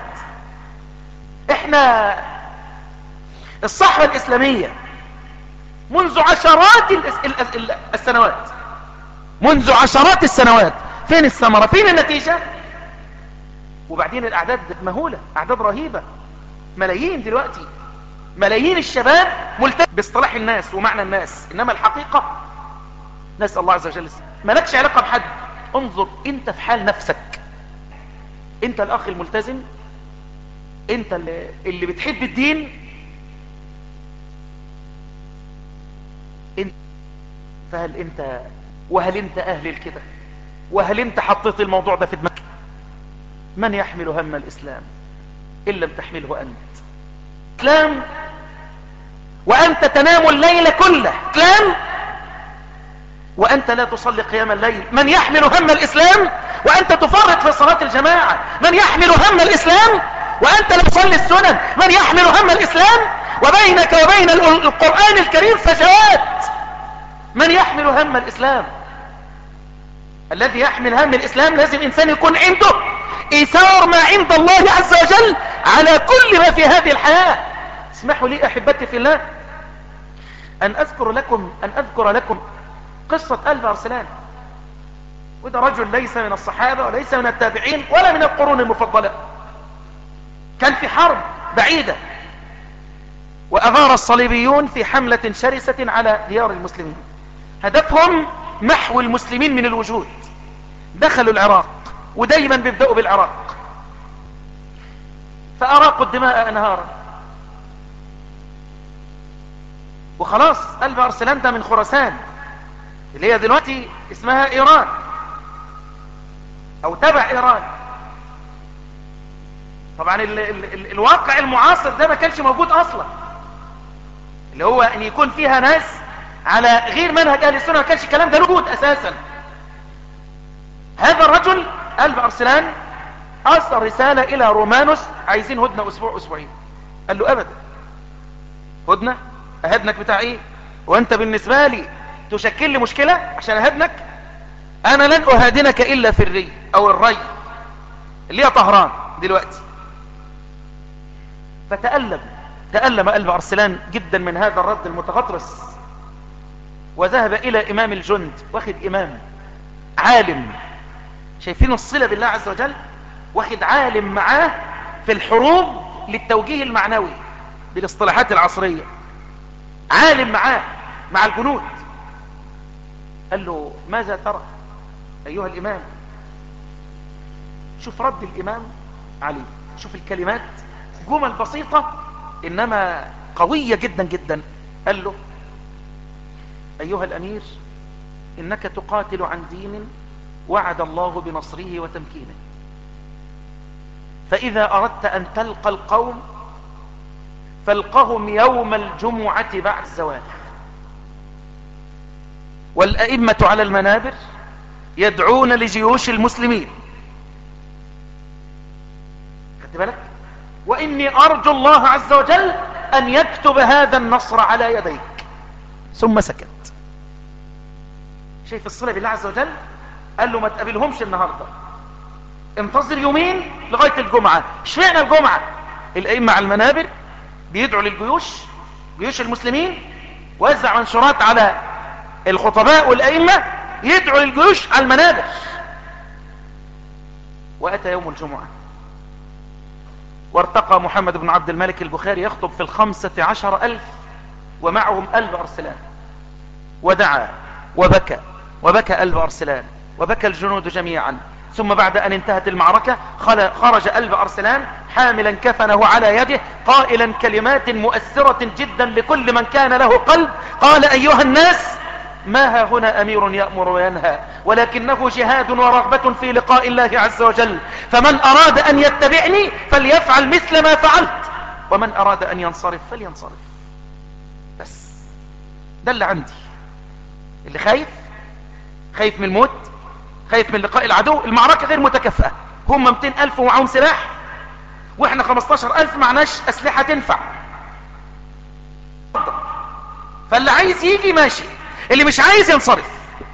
احنا الصحوة الاسلامية منذ عشرات السنوات منذ عشرات السنوات فين الثمرة فين النتيجة وبعدين الاعداد مهولة اعداد رهيبة ملايين دلوقتي ملايين الشباب ملتزم باصطلاح الناس ومعنى الناس انما الحقيقة نسأل الله عز وجل مالكش علاقة بحد انظر انت في حال نفسك انت الاخ الملتزم انت اللي, اللي بتحب الدين انت فهل انت وهل انت اهل الكده وهل انت حطيت الموضوع ده في دماغك من يحمل هم الاسلام ان لم تحمله انت اسلام وانت تنام الليل كله اسلام وأنت لا تصلي قيام الليل من يحمل هم الإسلام وأنت تفرط في صلاة الجماعة من يحمل هم الإسلام وأنت لا تصلي السنن من يحمل هم الإسلام وبينك وبين القرآن الكريم فجوات من يحمل هم الإسلام الذي يحمل هم الإسلام لازم إنسان يكون عنده إيثار ما عند الله عز وجل على كل ما في هذه الحياة اسمحوا لي أحبتي في الله أن أذكر لكم أن أذكر لكم قصة ألف أرسلان وده رجل ليس من الصحابة وليس من التابعين ولا من القرون المفضلة كان في حرب بعيدة وأغار الصليبيون في حملة شرسة على ديار المسلمين هدفهم محو المسلمين من الوجود دخلوا العراق ودايما بيبدأوا بالعراق فأراقوا الدماء أنهارا وخلاص ألف أرسلان ده من خراسان اللي هي دلوقتي اسمها ايران او تبع ايران طبعا ال ال ال الواقع المعاصر ده ما كانش موجود اصلا اللي هو ان يكون فيها ناس على غير منهج اهل السنه ما كانش الكلام ده موجود اساسا هذا الرجل قلب ارسلان ارسل رساله الى رومانوس عايزين هدنه اسبوع اسبوعين قال له ابدا هدنه اهدنك بتاع ايه وانت بالنسبه لي تشكل لي مشكله عشان اهدنك انا لن اهادنك الا في الري او الري اللي هي طهران دلوقتي فتألم تألم قلب أرسلان جدا من هذا الرد المتغطرس وذهب إلى إمام الجند واخد إمام عالم شايفين الصلة بالله عز وجل واخد عالم معاه في الحروب للتوجيه المعنوي بالاصطلاحات العصرية عالم معاه مع الجنود قال له ماذا ترى أيها الإمام شوف رد الإمام عليه شوف الكلمات جمل بسيطة إنما قوية جدا جدا قال له أيها الأمير إنك تقاتل عن دين وعد الله بنصره وتمكينه فإذا أردت أن تلقى القوم فالقهم يوم الجمعة بعد الزواج والأئمة على المنابر يدعون لجيوش المسلمين خدت بالك وإني أرجو الله عز وجل أن يكتب هذا النصر على يديك ثم سكت شايف الصلة بالله عز وجل قال له ما تقابلهمش النهاردة انتظر يومين لغاية الجمعة اشمعنى الجمعة الأئمة على المنابر بيدعوا للجيوش جيوش المسلمين وزع منشورات على الخطباء والأئمة يدعوا للجيوش على المنابر وأتى يوم الجمعة وارتقى محمد بن عبد الملك البخاري يخطب في الخمسة عشر ألف ومعهم ألف أرسلان ودعا وبكى وبكى ألف أرسلان وبكى الجنود جميعا ثم بعد أن انتهت المعركة خرج ألف أرسلان حاملا كفنه على يده قائلا كلمات مؤثرة جدا لكل من كان له قلب قال أيها الناس ما ها هنا أمير يأمر وينهى ولكنه جهاد ورغبة في لقاء الله عز وجل فمن أراد أن يتبعني فليفعل مثل ما فعلت ومن أراد أن ينصرف فلينصرف بس ده اللي عندي اللي خايف خايف من الموت خايف من لقاء العدو المعركة غير متكافئة هم 200 ألف ومعهم سلاح واحنا 15 ألف معناش أسلحة تنفع فاللي عايز يجي ماشي اللي مش عايز ينصرف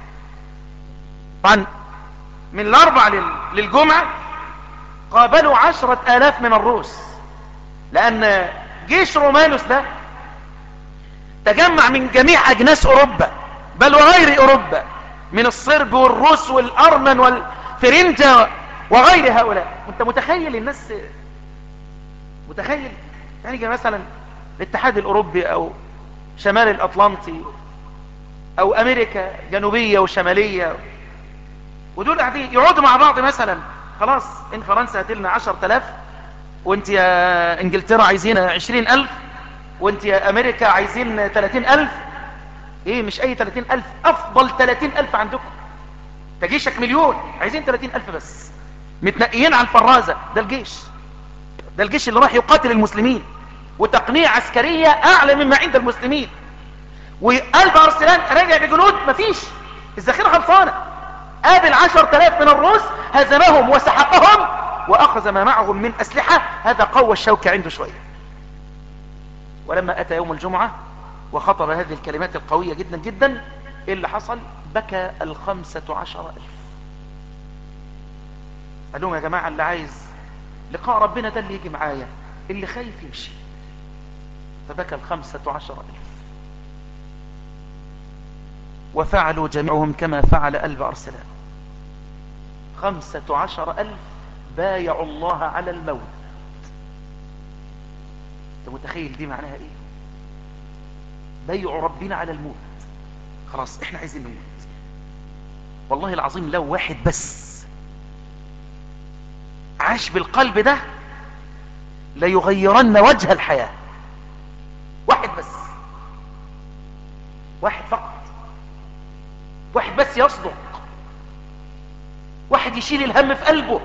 طبعا من الاربع للجمعة قابلوا عشرة الاف من الروس لان جيش رومانوس ده تجمع من جميع اجناس اوروبا بل وغير اوروبا من الصرب والروس والارمن والفرنجة وغير هؤلاء انت متخيل الناس متخيل يعني مثلا الاتحاد الاوروبي او شمال الاطلنطي او امريكا جنوبية وشمالية ودول قاعدين يقعدوا مع بعض مثلا خلاص ان فرنسا هتلنا عشر تلاف وانت يا انجلترا عايزين عشرين الف وانت يا امريكا عايزين تلاتين الف ايه مش اي تلاتين الف افضل تلاتين الف عندكم تجيشك مليون عايزين تلاتين الف بس متنقيين على الفرازة ده الجيش ده الجيش اللي راح يقاتل المسلمين وتقنية عسكرية اعلى مما عند المسلمين وقلب ارسلان راجع بجنود مفيش الذخيره خلصانه قابل عشر تلاف من الروس هزمهم وسحقهم واخذ ما معهم من اسلحه هذا قوى الشوكه عنده شويه ولما اتى يوم الجمعه وخطب هذه الكلمات القويه جدا جدا ايه اللي حصل بكى الخمسه عشر الف قال لهم يا جماعه اللي عايز لقاء ربنا ده اللي يجي معايا اللي خايف يمشي فبكى الخمسه عشر الف وفعلوا جميعهم كما فعل ألف أرسلان خمسة عشر ألف بايعوا الله على الموت انت متخيل دي معناها ايه بايعوا ربنا على الموت خلاص احنا عايزين نموت والله العظيم لو واحد بس عاش بالقلب ده ليغيرن وجه الحياة واحد بس واحد فقط واحد بس يصدق واحد يشيل الهم في قلبه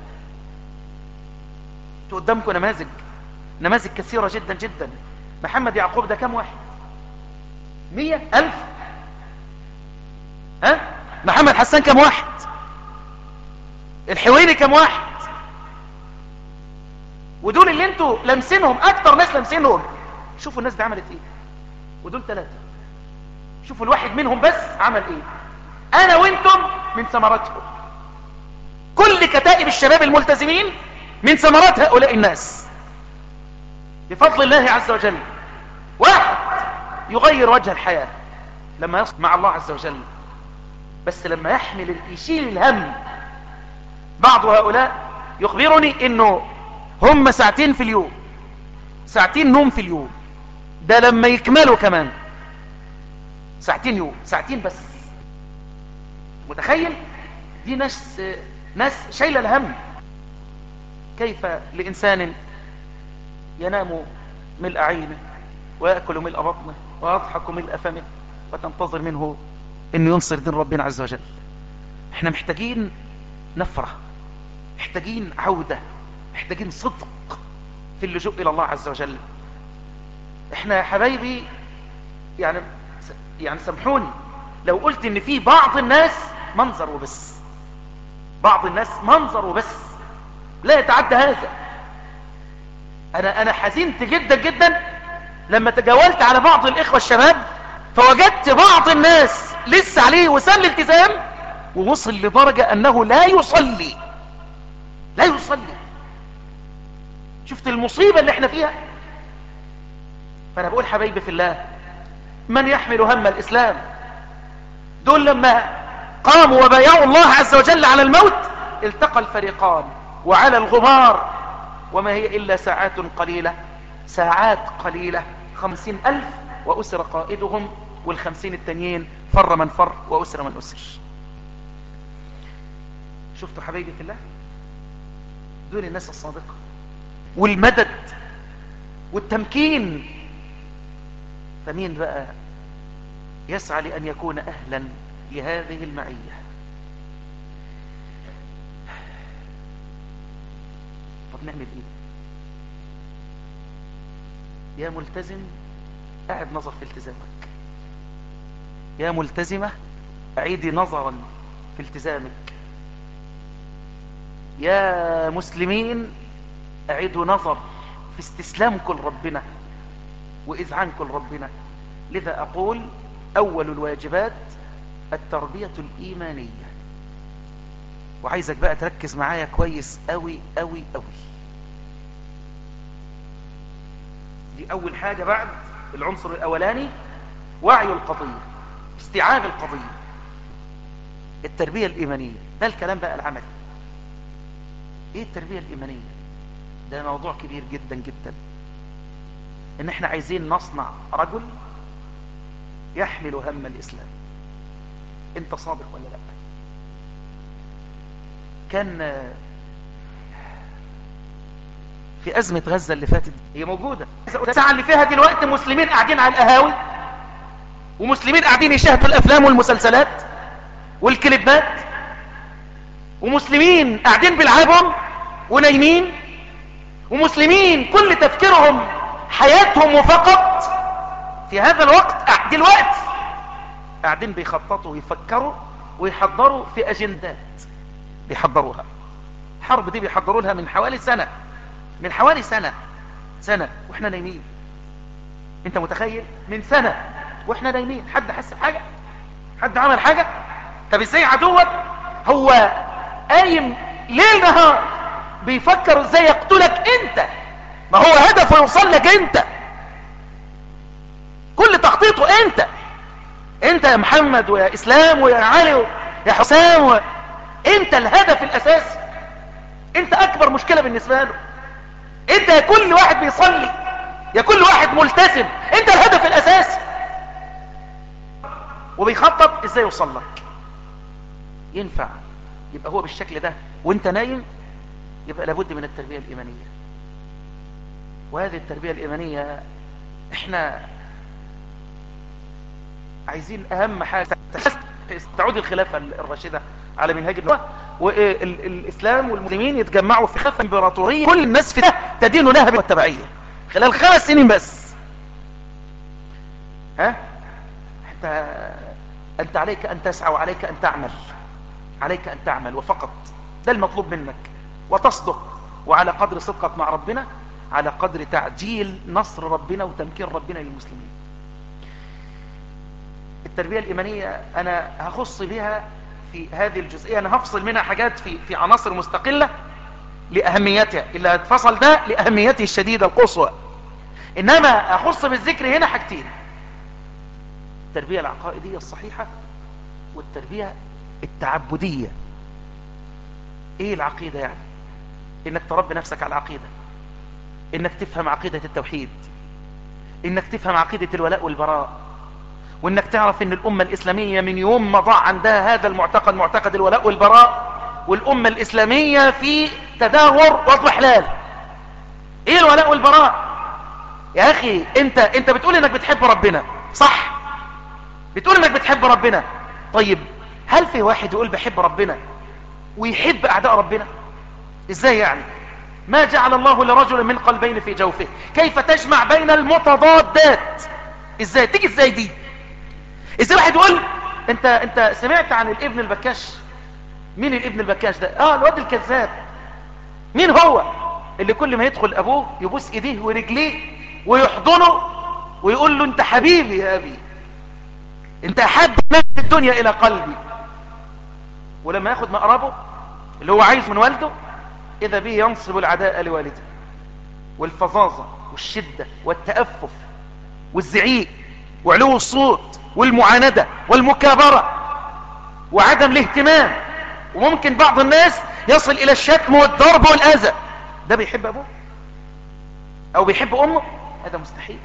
قدامكم نماذج نماذج كثيرة جدا جدا محمد يعقوب ده كم واحد مية ألف ها محمد حسان كم واحد الحويني كم واحد ودول اللي انتوا لمسينهم اكتر ناس لمسينهم شوفوا الناس دي عملت ايه ودول ثلاثة شوفوا الواحد منهم بس عمل ايه انا وانتم من ثمراتهم كل كتائب الشباب الملتزمين من ثمرات هؤلاء الناس بفضل الله عز وجل واحد يغير وجه الحياة لما يصل مع الله عز وجل بس لما يحمل يشيل الهم بعض هؤلاء يخبرني انه هم ساعتين في اليوم ساعتين نوم في اليوم ده لما يكملوا كمان ساعتين يوم ساعتين بس متخيل دي ناس ناس شايله الهم كيف لإنسان ينام ملء عينه ويأكل ملء بطنه ويضحك ملء فمه وتنتظر منه انه ينصر دين ربنا عز وجل احنا محتاجين نفرة محتاجين عودة محتاجين صدق في اللجوء الى الله عز وجل احنا يا حبايبي يعني يعني سامحوني لو قلت ان في بعض الناس منظر وبس بعض الناس منظر وبس لا يتعدى هذا انا انا حزنت جدا جدا لما تجاولت على بعض الاخوة الشباب فوجدت بعض الناس لسه عليه وسام الالتزام ووصل لدرجة انه لا يصلي لا يصلي شفت المصيبة اللي احنا فيها فانا بقول حبايبي في الله من يحمل هم الاسلام دول لما قاموا وبايعوا الله عز وجل على الموت التقى الفريقان وعلى الغبار وما هي إلا ساعات قليلة ساعات قليلة خمسين ألف وأسر قائدهم والخمسين التانيين فر من فر وأسر من أسر شفتوا حبايبي في الله دول الناس الصادقة والمدد والتمكين فمين بقى يسعى لأن يكون أهلا لهذه المعية طب نعمل ايه يا ملتزم قاعد نظر في التزامك يا ملتزمة اعيدي نظرا في التزامك يا مسلمين اعيدوا نظر في استسلامكم لربنا واذعنكم لربنا لذا اقول اول الواجبات التربية الايمانية وعايزك بقى تركز معايا كويس قوي قوي قوي دي اول حاجة بعد العنصر الاولاني وعي القضية استيعاب القضية التربية الايمانية ده الكلام بقى العملي ايه التربية الايمانية ده موضوع كبير جدا جدا ان احنا عايزين نصنع رجل يحمل هم الاسلام انت صادق ولا لا كان في أزمة غزة اللي فاتت هي موجودة الساعة اللي فيها دلوقتي مسلمين قاعدين على القهاوي ومسلمين قاعدين يشاهدوا الأفلام والمسلسلات والكليبات ومسلمين قاعدين بيلعبهم ونايمين ومسلمين كل تفكيرهم حياتهم وفقط في هذا الوقت دلوقتي قاعدين بيخططوا ويفكروا ويحضروا في أجندات بيحضروها الحرب دي بيحضروا لها من حوالي سنة من حوالي سنة سنة واحنا نايمين انت متخيل من سنة واحنا نايمين حد حس بحاجة حد عمل حاجة طب ازاي عدوك هو قايم ليل نهار بيفكر ازاي يقتلك انت ما هو هدفه يوصل لك انت كل تخطيطه انت انت يا محمد ويا اسلام ويا علي ويا حسام و... انت الهدف الاساسي انت اكبر مشكلة بالنسبة له انت يا كل واحد بيصلي يا كل واحد ملتزم انت الهدف الاساسي وبيخطط ازاي يوصل لك ينفع يبقى هو بالشكل ده وانت نايم يبقى لابد من التربية الايمانية وهذه التربية الايمانية احنا عايزين اهم حاجة تعود الخلافة الراشدة على منهاج النبوة والإسلام والمسلمين يتجمعوا في خفة امبراطورية كل الناس في تدين لها بالتبعية خلال خمس سنين بس ها انت انت عليك ان تسعى وعليك ان تعمل عليك ان تعمل وفقط ده المطلوب منك وتصدق وعلى قدر صدقك مع ربنا على قدر تعجيل نصر ربنا وتمكين ربنا للمسلمين التربية الإيمانية أنا هخص بها في هذه الجزئية أنا هفصل منها حاجات في, في عناصر مستقلة لأهميتها اللي هتفصل ده لأهميته الشديدة القصوى إنما أخص بالذكر هنا حاجتين التربية العقائدية الصحيحة والتربية التعبدية ايه العقيدة يعني انك تربي نفسك على العقيدة انك تفهم عقيدة التوحيد انك تفهم عقيدة الولاء والبراء وانك تعرف ان الامة الاسلامية من يوم ما ضاع عندها هذا المعتقد معتقد الولاء والبراء والامة الاسلامية في تدهور واضمحلال ايه الولاء والبراء يا اخي انت انت بتقول انك بتحب ربنا صح بتقول انك بتحب ربنا طيب هل في واحد يقول بحب ربنا ويحب اعداء ربنا ازاي يعني ما جعل الله لرجل من قلبين في جوفه كيف تجمع بين المتضادات ازاي تيجي ازاي دي ازاي واحد يقول انت انت سمعت عن الابن البكاش مين الابن البكاش ده اه الواد الكذاب مين هو اللي كل ما يدخل ابوه يبوس ايديه ورجليه ويحضنه ويقول له انت حبيبي يا ابي انت احب الناس في الدنيا الى قلبي ولما ياخد مقربه اللي هو عايز من والده اذا به ينصب العداء لوالده والفظاظة والشدة والتأفف والزعيق وعلو الصوت والمعاندة والمكابرة وعدم الاهتمام وممكن بعض الناس يصل الى الشتم والضرب والاذى ده بيحب ابوه او بيحب امه هذا مستحيل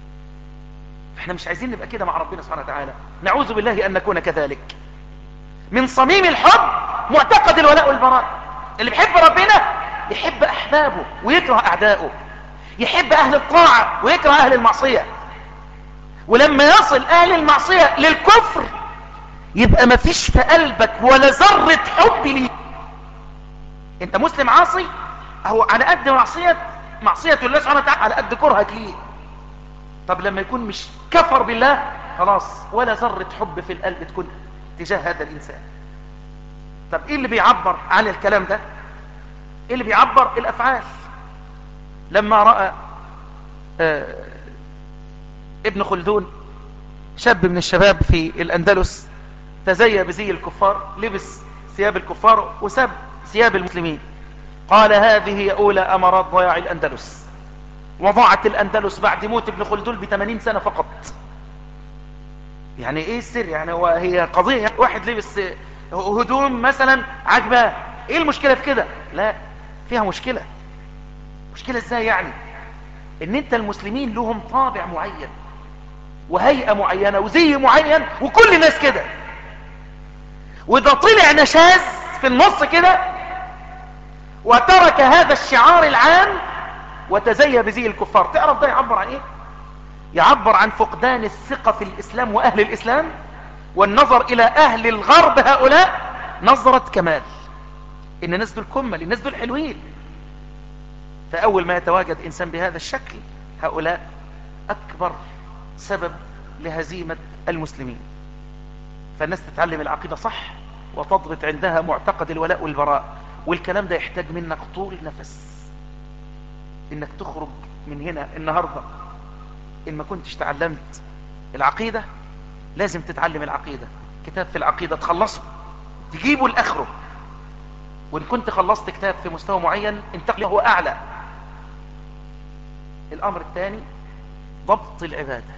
احنا مش عايزين نبقى كده مع ربنا سبحانه وتعالى نعوذ بالله ان نكون كذلك من صميم الحب معتقد الولاء والبراء اللي بيحب ربنا يحب احبابه ويكره اعدائه يحب اهل الطاعة ويكره اهل المعصية ولما يصل اهل المعصية للكفر يبقى ما فيش في قلبك ولا ذرة حب ليه انت مسلم عاصي اهو على قد معصية معصية الله سبحانه وتعالى على قد كرهك ليه طب لما يكون مش كفر بالله خلاص ولا ذرة حب في القلب تكون تجاه هذا الإنسان طب إيه اللي بيعبر عن الكلام ده إيه اللي بيعبر الأفعال لما رأى آه ابن خلدون شاب من الشباب في الأندلس تزي بزي الكفار لبس ثياب الكفار وسب ثياب المسلمين قال هذه أولى أمارات ضياع الأندلس وضاعت الأندلس بعد موت ابن خلدون ب 80 سنة فقط يعني ايه السر يعني هو هي قضية واحد لبس هدوم مثلا عجباه ايه المشكلة في كده لا فيها مشكلة مشكلة ازاي يعني ان انت المسلمين لهم طابع معين وهيئة معينة وزي معين وكل الناس كده وده طلع نشاز في النص كده وترك هذا الشعار العام وتزي بزي الكفار تعرف ده يعبر عن ايه يعبر عن فقدان الثقة في الإسلام وأهل الإسلام والنظر إلى أهل الغرب هؤلاء نظرة كمال إن الناس دول كمل الناس دول حلوين فأول ما يتواجد إنسان بهذا الشكل هؤلاء أكبر سبب لهزيمة المسلمين فالناس تتعلم العقيدة صح وتضبط عندها معتقد الولاء والبراء والكلام ده يحتاج منك طول نفس انك تخرج من هنا النهاردة ان ما كنتش تعلمت العقيدة لازم تتعلم العقيدة كتاب في العقيدة تخلصه تجيبه لآخره وان كنت خلصت كتاب في مستوى معين انتقل هو اعلى الامر الثاني ضبط العبادة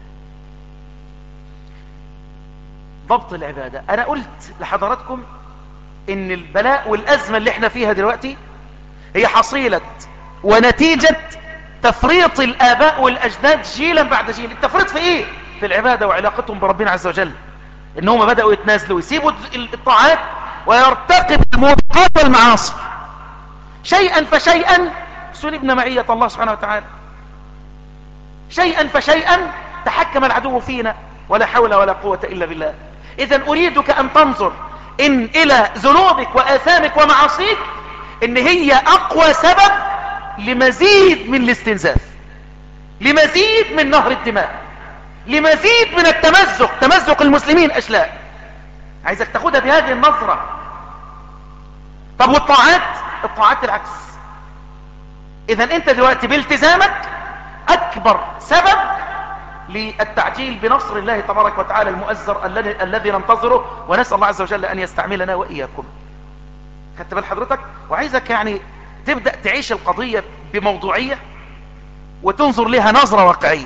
ضبط العبادة انا قلت لحضراتكم ان البلاء والازمة اللي احنا فيها دلوقتي هي حصيلة ونتيجة تفريط الآباء والأجداد جيلا بعد جيل التفريط في إيه؟ في العبادة وعلاقتهم بربنا عز وجل إنهم بدأوا يتنازلوا يسيبوا الطاعات ويرتقب الموبقات والمعاصي شيئا فشيئا سلبنا معية الله سبحانه وتعالى شيئا فشيئا تحكم العدو فينا ولا حول ولا قوة إلا بالله إذا أريدك أن تنظر إن إلى ذنوبك وآثامك ومعاصيك إن هي أقوى سبب لمزيد من الاستنزاف لمزيد من نهر الدماء لمزيد من التمزق تمزق المسلمين أشلاء عايزك تاخدها بهذه النظرة طب والطاعات الطاعات العكس اذا انت دلوقتي بالتزامك اكبر سبب للتعجيل بنصر الله تبارك وتعالى المؤزر الذي الذي ننتظره ونسأل الله عز وجل ان يستعملنا واياكم خدت بال حضرتك وعايزك يعني تبدأ تعيش القضية بموضوعية وتنظر لها نظرة واقعية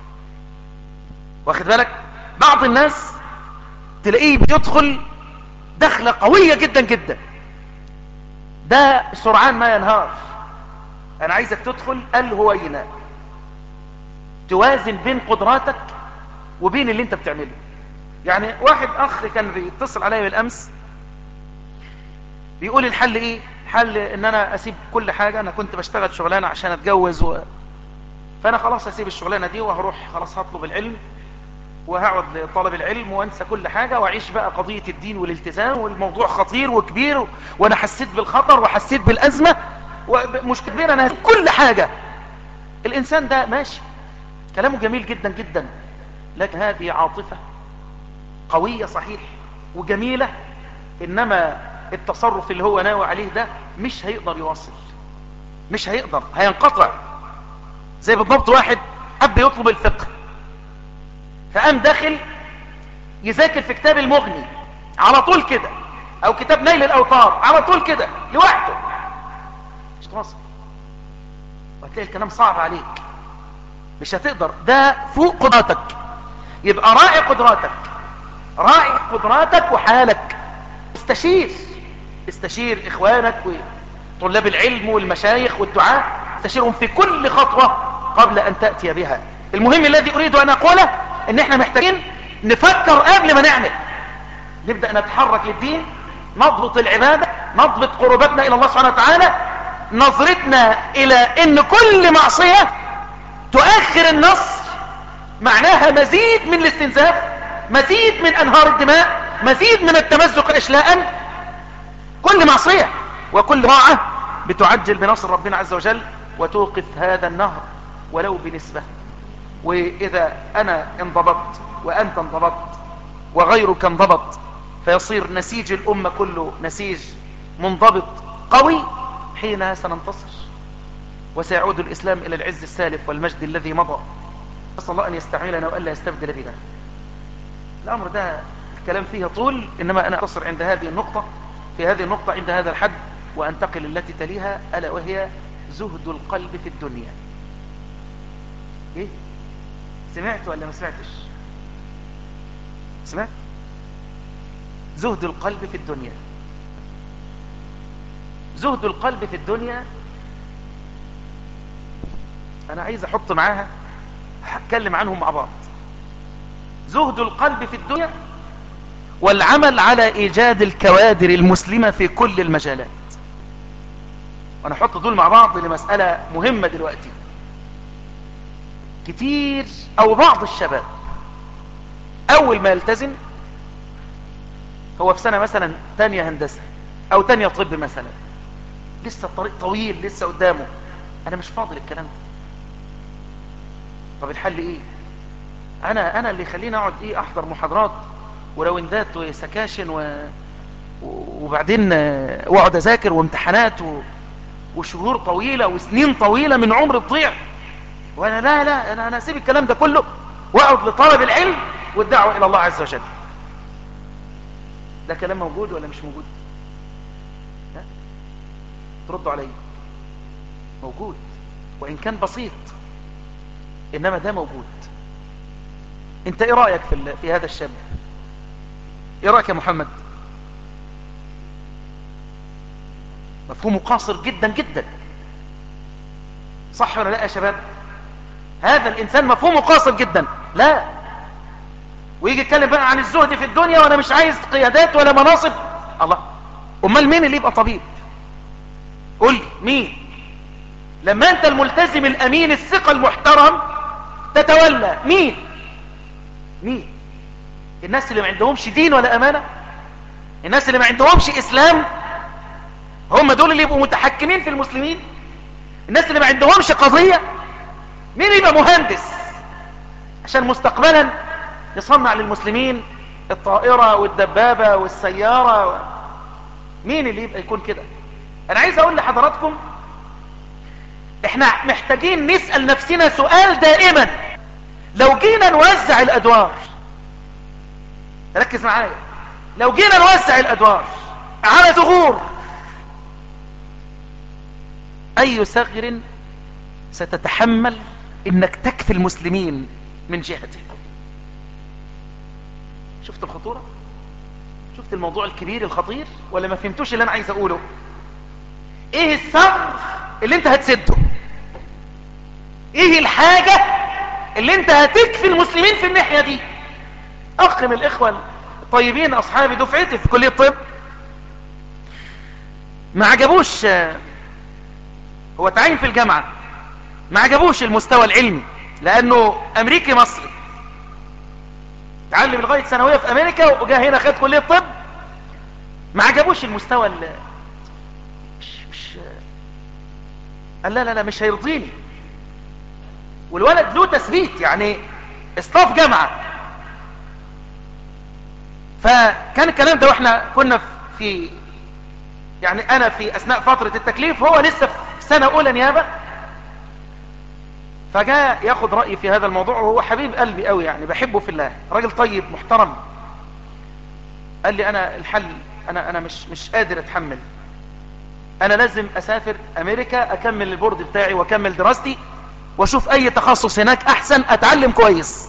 واخد بالك بعض الناس تلاقيه بيدخل دخلة قوية جدا جدا ده سرعان ما ينهار انا عايزك تدخل الهوينة توازن بين قدراتك وبين اللي انت بتعمله يعني واحد اخ كان بيتصل عليا بالامس بيقول الحل ايه حل ان انا اسيب كل حاجة انا كنت بشتغل شغلانة عشان اتجوز و... فانا خلاص اسيب الشغلانة دي وهروح خلاص هطلب العلم وهقعد لطلب العلم وانسى كل حاجة واعيش بقى قضية الدين والالتزام والموضوع خطير وكبير وانا حسيت بالخطر وحسيت بالازمة ومش كبير انا كل حاجة الانسان ده ماشي كلامه جميل جدا جدا لكن هذه عاطفة قوية صحيح وجميلة انما التصرف اللي هو ناوي عليه ده مش هيقدر يواصل مش هيقدر هينقطع زي بالضبط واحد حب يطلب الفقه فقام داخل يذاكر في كتاب المغني على طول كده او كتاب نيل الاوطار على طول كده لوحده مش تواصل وهتلاقي الكلام صعب عليك مش هتقدر ده فوق قدراتك يبقى راعي قدراتك راعي قدراتك وحالك استشير استشير اخوانك وطلاب العلم والمشايخ والدعاء استشيرهم في كل خطوة قبل ان تأتي بها المهم الذي اريد ان اقوله ان احنا محتاجين نفكر قبل ما نعمل نبدأ نتحرك للدين نضبط العبادة نضبط قربتنا الى الله سبحانه وتعالى نظرتنا الى ان كل معصية تؤخر النصر معناها مزيد من الاستنزاف مزيد من انهار الدماء مزيد من التمزق اشلاء كل معصية وكل طاعة بتعجل بنصر ربنا عز وجل وتوقف هذا النهر ولو بنسبة واذا انا انضبطت وانت انضبطت وغيرك انضبط فيصير نسيج الامة كله نسيج منضبط قوي حينها سننتصر وسيعود الاسلام الى العز السالف والمجد الذي مضى أسأل الله ان يستعملنا والا يستبدل بنا الامر ده الكلام فيها طول انما انا اقصر عند هذه النقطة في هذه النقطة عند هذا الحد وانتقل التي تليها الا وهي زهد القلب في الدنيا ايه سمعت ولا ما سمعتش سمعت زهد القلب في الدنيا زهد القلب في الدنيا انا عايز احط معاها هتكلم عنهم مع بعض زهد القلب في الدنيا والعمل على ايجاد الكوادر المسلمة في كل المجالات وانا احط دول مع بعض لمسألة مهمة دلوقتي كتير او بعض الشباب اول ما يلتزم هو في سنة مثلا تانية هندسة او تانية طب مثلا لسه الطريق طويل لسه قدامه انا مش فاضل الكلام ده طب الحل ايه انا انا اللي يخليني اقعد ايه احضر محاضرات وراوندات وسكاشن و... وبعدين واقعد اذاكر وامتحانات و... وشهور طويلة وسنين طويلة من عمر تضيع وانا لا لا انا انا اسيب الكلام ده كله واقعد لطلب العلم والدعوة الى الله عز وجل ده كلام موجود ولا مش موجود ها؟ تردوا علي موجود وان كان بسيط انما ده موجود انت ايه رأيك في, في هذا الشاب ايه رأيك يا محمد مفهومه قاصر جدا جدا صح ولا لا يا شباب هذا الانسان مفهومه قاصر جدا لا ويجي يتكلم بقى عن الزهد في الدنيا وانا مش عايز قيادات ولا مناصب الله امال مين اللي يبقى طبيب قول لي مين لما انت الملتزم الامين الثقة المحترم تتولى مين مين الناس اللي ما عندهمش دين ولا امانة الناس اللي ما عندهمش اسلام هم دول اللي يبقوا متحكمين في المسلمين الناس اللي ما عندهمش قضية مين يبقى مهندس عشان مستقبلا يصنع للمسلمين الطائرة والدبابة والسيارة و... مين اللي يبقى يكون كده انا عايز اقول لحضراتكم احنا محتاجين نسأل نفسنا سؤال دائما لو جينا نوزع الادوار ركز معايا لو جينا نوزع الادوار على ثغور اي ثغر ستتحمل انك تكفي المسلمين من جهته شفت الخطورة شفت الموضوع الكبير الخطير ولا ما فهمتوش اللي انا عايز اقوله ايه الثغر اللي انت هتسده ايه الحاجة اللي انت هتكفي المسلمين في الناحية دي اخ من الاخوة الطيبين اصحابي دفعتي في كلية الطب ما عجبوش هو تعين في الجامعة ما عجبوش المستوى العلمي لانه امريكي مصري تعلم لغاية ثانوية في امريكا وجاء هنا خد كلية طب ما عجبوش المستوى اللي مش مش قال لا لا لا مش هيرضيني والولد له تثبيت يعني اصطاف جامعة فكان الكلام ده واحنا كنا في يعني انا في اثناء فترة التكليف هو لسه في سنة اولى نيابة فجاء ياخد رأيي في هذا الموضوع وهو حبيب قلبي قوي يعني بحبه في الله راجل طيب محترم قال لي انا الحل انا انا مش مش قادر اتحمل انا لازم اسافر امريكا اكمل البورد بتاعي واكمل دراستي واشوف اي تخصص هناك احسن اتعلم كويس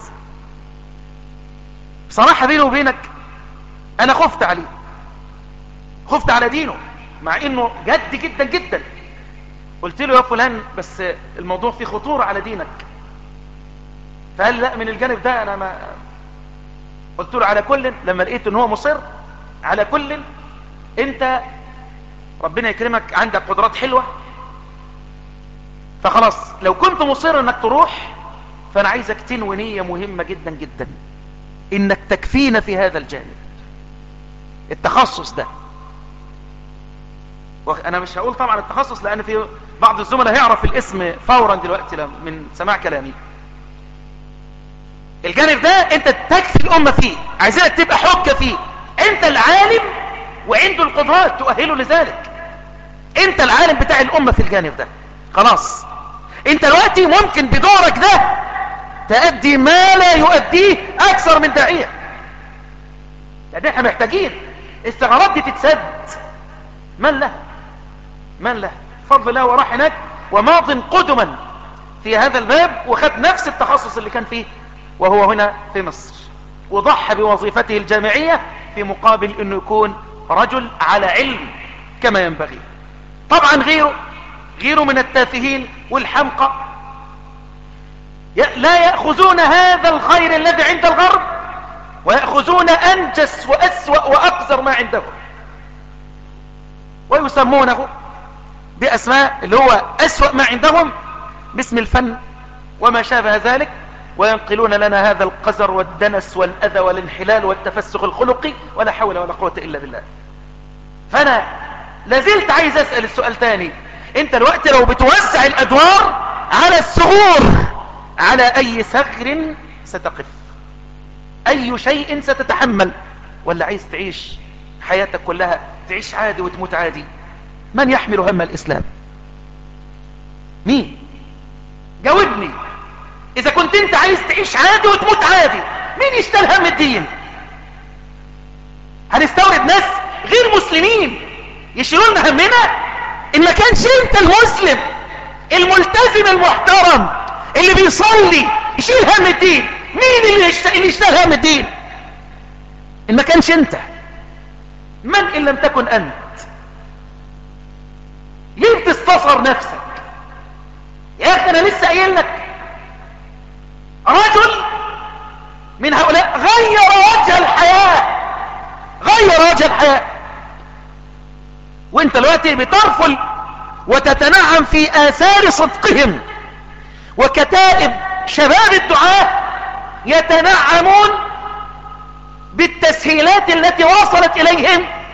بصراحة بيني وبينك انا خفت عليه خفت على دينه مع انه جد جدا جدا قلت له يا فلان بس الموضوع فيه خطورة على دينك فقال لا من الجانب ده انا ما قلت له على كل لما لقيت ان هو مصر على كل انت ربنا يكرمك عندك قدرات حلوة فخلاص لو كنت مصر انك تروح فانا عايزك تنوي نية مهمة جدا جدا انك تكفينا في هذا الجانب التخصص ده انا مش هقول طبعا التخصص لان في بعض الزملاء هيعرف الاسم فورا دلوقتي من سماع كلامي الجانب ده انت تكفي الامة فيه عايزينك تبقى حجة فيه انت العالم وعنده القدرات تؤهله لذلك انت العالم بتاع الامة في الجانب ده خلاص انت دلوقتي ممكن بدورك ده تأدي ما لا يؤديه اكثر من داعية لان احنا محتاجين الثغرات دي تتسد من له من له فضل الله وراح هناك وماض قدما في هذا الباب وخد نفس التخصص اللي كان فيه وهو هنا في مصر وضحى بوظيفته الجامعية في مقابل انه يكون رجل على علم كما ينبغي طبعا غيره غيره من التافهين والحمقى لا يأخذون هذا الخير الذي عند الغرب ويأخذون أنجس وأسوأ وأقذر ما عندهم ويسمونه بأسماء اللي هو أسوأ ما عندهم باسم الفن وما شابه ذلك وينقلون لنا هذا القذر والدنس والأذى والانحلال والتفسخ الخلقي ولا حول ولا قوة إلا بالله فأنا لازلت عايز أسأل السؤال تاني انت الوقت لو بتوزع الأدوار على الثغور على أي ثغر ستقف أي شيء ستتحمل ولا عايز تعيش حياتك كلها تعيش عادي وتموت عادي من يحمل هم الإسلام مين جاوبني إذا كنت أنت عايز تعيش عادي وتموت عادي مين يشتغل هم الدين هنستورد ناس غير مسلمين يشيلوا لنا همنا إن ما كانش أنت المسلم الملتزم المحترم اللي بيصلي يشيل هم الدين مين اللي يشتغل, اللي يشتغل هم الدين إن ما كانش أنت من إن لم تكن أنت ليه بتستصغر نفسك يا أخي أنا لسه قايل لك رجل من هؤلاء غير وجه الحياة غير وجه الحياة وانت دلوقتي بترفل وتتنعم في آثار صدقهم وكتائب شباب الدعاة يتنعمون بالتسهيلات التي وصلت إليهم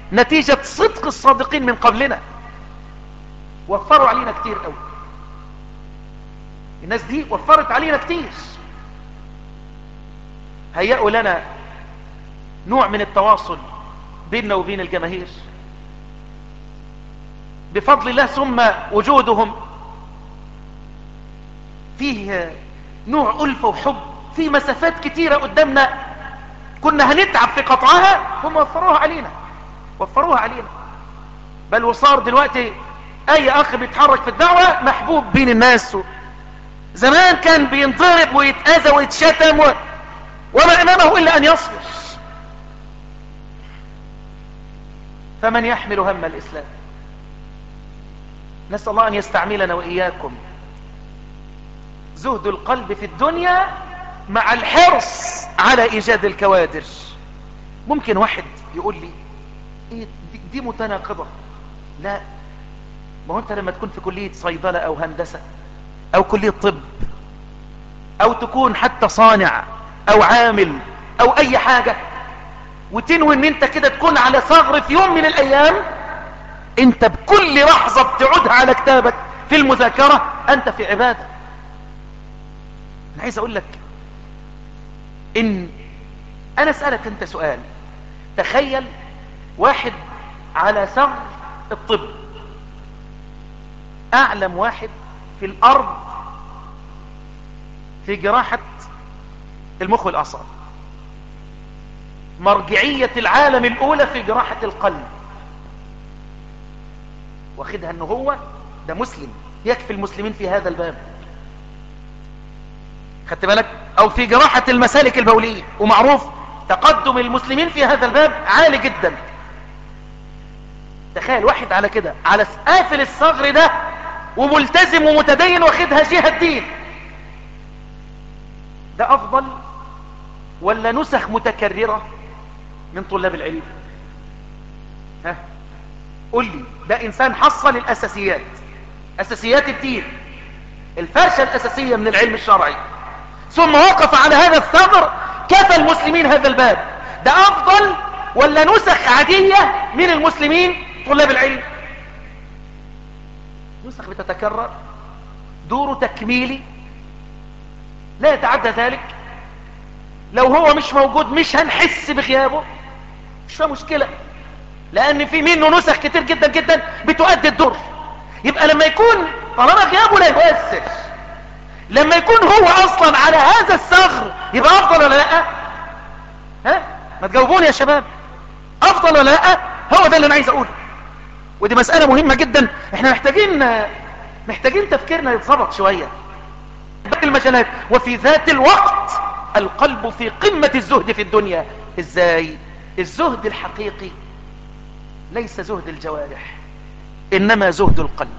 نتيجة صدق الصادقين من قبلنا وفروا علينا كتير قوي الناس دي وفرت علينا كتير هيئوا لنا نوع من التواصل بيننا وبين الجماهير بفضل الله ثم وجودهم فيه نوع ألفة وحب في مسافات كتيرة قدامنا كنا هنتعب في قطعها هم وفروها علينا وفروها علينا بل وصار دلوقتي اي اخ بيتحرك في الدعوة محبوب بين الناس زمان كان بينضرب ويتأذى ويتشتم و... وما امامه الا ان يصبر فمن يحمل هم الاسلام نسأل الله ان يستعملنا واياكم زهد القلب في الدنيا مع الحرص على ايجاد الكوادر ممكن واحد يقول لي ايه دي, دي متناقضة لا ما هو انت لما تكون في كلية صيدلة او هندسة او كلية طب او تكون حتى صانع او عامل او اي حاجة وتنوي ان انت كده تكون على ثغر في يوم من الايام انت بكل لحظة بتعودها على كتابك في المذاكرة انت في عبادة انا عايز اقول لك ان انا اسألك انت سؤال تخيل واحد على ثغر الطب اعلم واحد في الارض في جراحة المخ والاعصاب مرجعية العالم الاولى في جراحة القلب واخدها انه هو ده مسلم يكفي المسلمين في هذا الباب خدت بالك او في جراحة المسالك البولية ومعروف تقدم المسلمين في هذا الباب عالي جدا تخيل واحد على كده على قافل الصغر ده وملتزم ومتدين واخدها جهة الدين ده افضل ولا نسخ متكررة من طلاب العلم ها قول لي ده انسان حصل الاساسيات اساسيات الدين الفرشة الاساسية من العلم الشرعي ثم وقف على هذا الثغر كفى المسلمين هذا الباب ده افضل ولا نسخ عادية من المسلمين طلاب العلم نسخ بتتكرر دور تكميلي لا يتعدى ذلك لو هو مش موجود مش هنحس بغيابه مش فيها مشكلة لان في منه نسخ كتير جدا جدا بتؤدي الدور يبقى لما يكون طالما غيابه لا يؤثر لما يكون هو اصلا على هذا الثغر يبقى افضل ولا لا ها ما تجاوبوني يا شباب افضل ولا لا هو ده اللي انا عايز اقوله ودي مسألة مهمة جدا احنا محتاجين محتاجين تفكيرنا يتظبط شوية باقي المجالات وفي ذات الوقت القلب في قمة الزهد في الدنيا ازاي الزهد الحقيقي ليس زهد الجوارح انما زهد القلب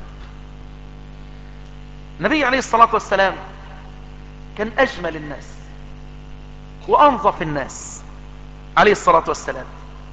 النبي عليه الصلاة والسلام كان اجمل الناس وانظف الناس عليه الصلاة والسلام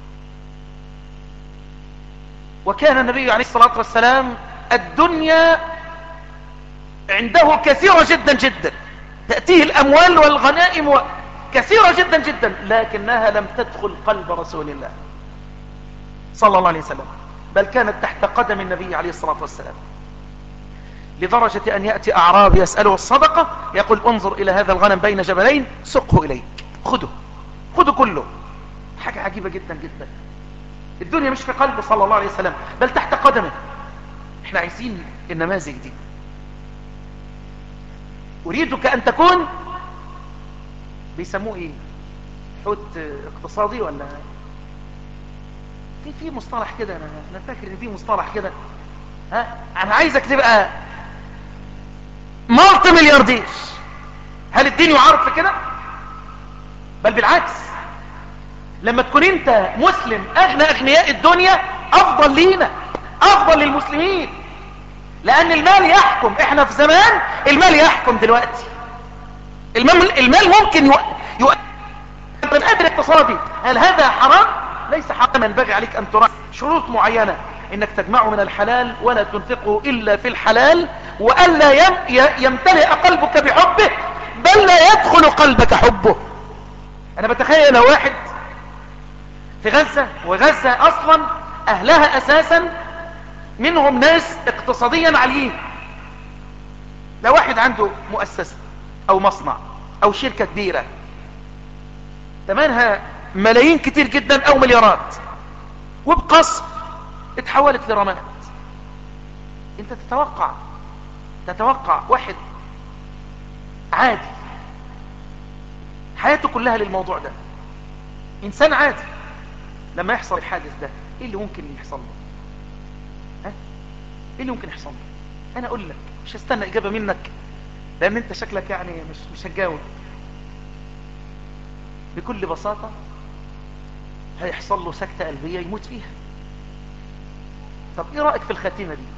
وكان النبي عليه الصلاة والسلام الدنيا عنده كثيرة جدا جدا تأتيه الأموال والغنائم كثيرة جدا جدا لكنها لم تدخل قلب رسول الله صلى الله عليه وسلم بل كانت تحت قدم النبي عليه الصلاة والسلام لدرجة أن يأتي أعراب يسأله الصدقة يقول انظر إلى هذا الغنم بين جبلين سقه إليك خده خده كله حاجة عجيبة جدا جدا الدنيا مش في قلبه صلى الله عليه وسلم بل تحت قدمه احنا عايزين النماذج دي اريدك ان تكون بيسموه ايه حوت اقتصادي ولا في في مصطلح كده انا انا فاكر ان في مصطلح كده ها انا عايزك تبقى مالتي ملياردير هل الدين يعرف في كده بل بالعكس لما تكون انت مسلم اغنى اغنياء الدنيا افضل لينا افضل للمسلمين لان المال يحكم احنا في زمان المال يحكم دلوقتي المال, المال ممكن يو... يو... القدر الاقتصادي هل هذا حرام ليس حرام ينبغي عليك ان تراعي شروط معينة انك تجمعه من الحلال ولا تنفقه الا في الحلال والا يم... يمتلئ قلبك بحبه بل لا يدخل قلبك حبه انا بتخيل لو واحد في غزة وغزة اصلا اهلها اساسا منهم ناس اقتصاديا عاليين لو واحد عنده مؤسسة او مصنع او شركة كبيرة ثمنها ملايين كتير جدا او مليارات وبقصر اتحولت لرماد انت تتوقع تتوقع واحد عادي حياته كلها للموضوع ده انسان عادي لما يحصل الحادث ده ايه اللي ممكن يحصل له ها ايه اللي ممكن يحصل له انا اقول لك مش هستنى اجابة منك لان انت شكلك يعني مش مش هتجاوب بكل بساطة هيحصل له سكتة قلبية يموت فيها طب ايه رأيك في الخاتمة دي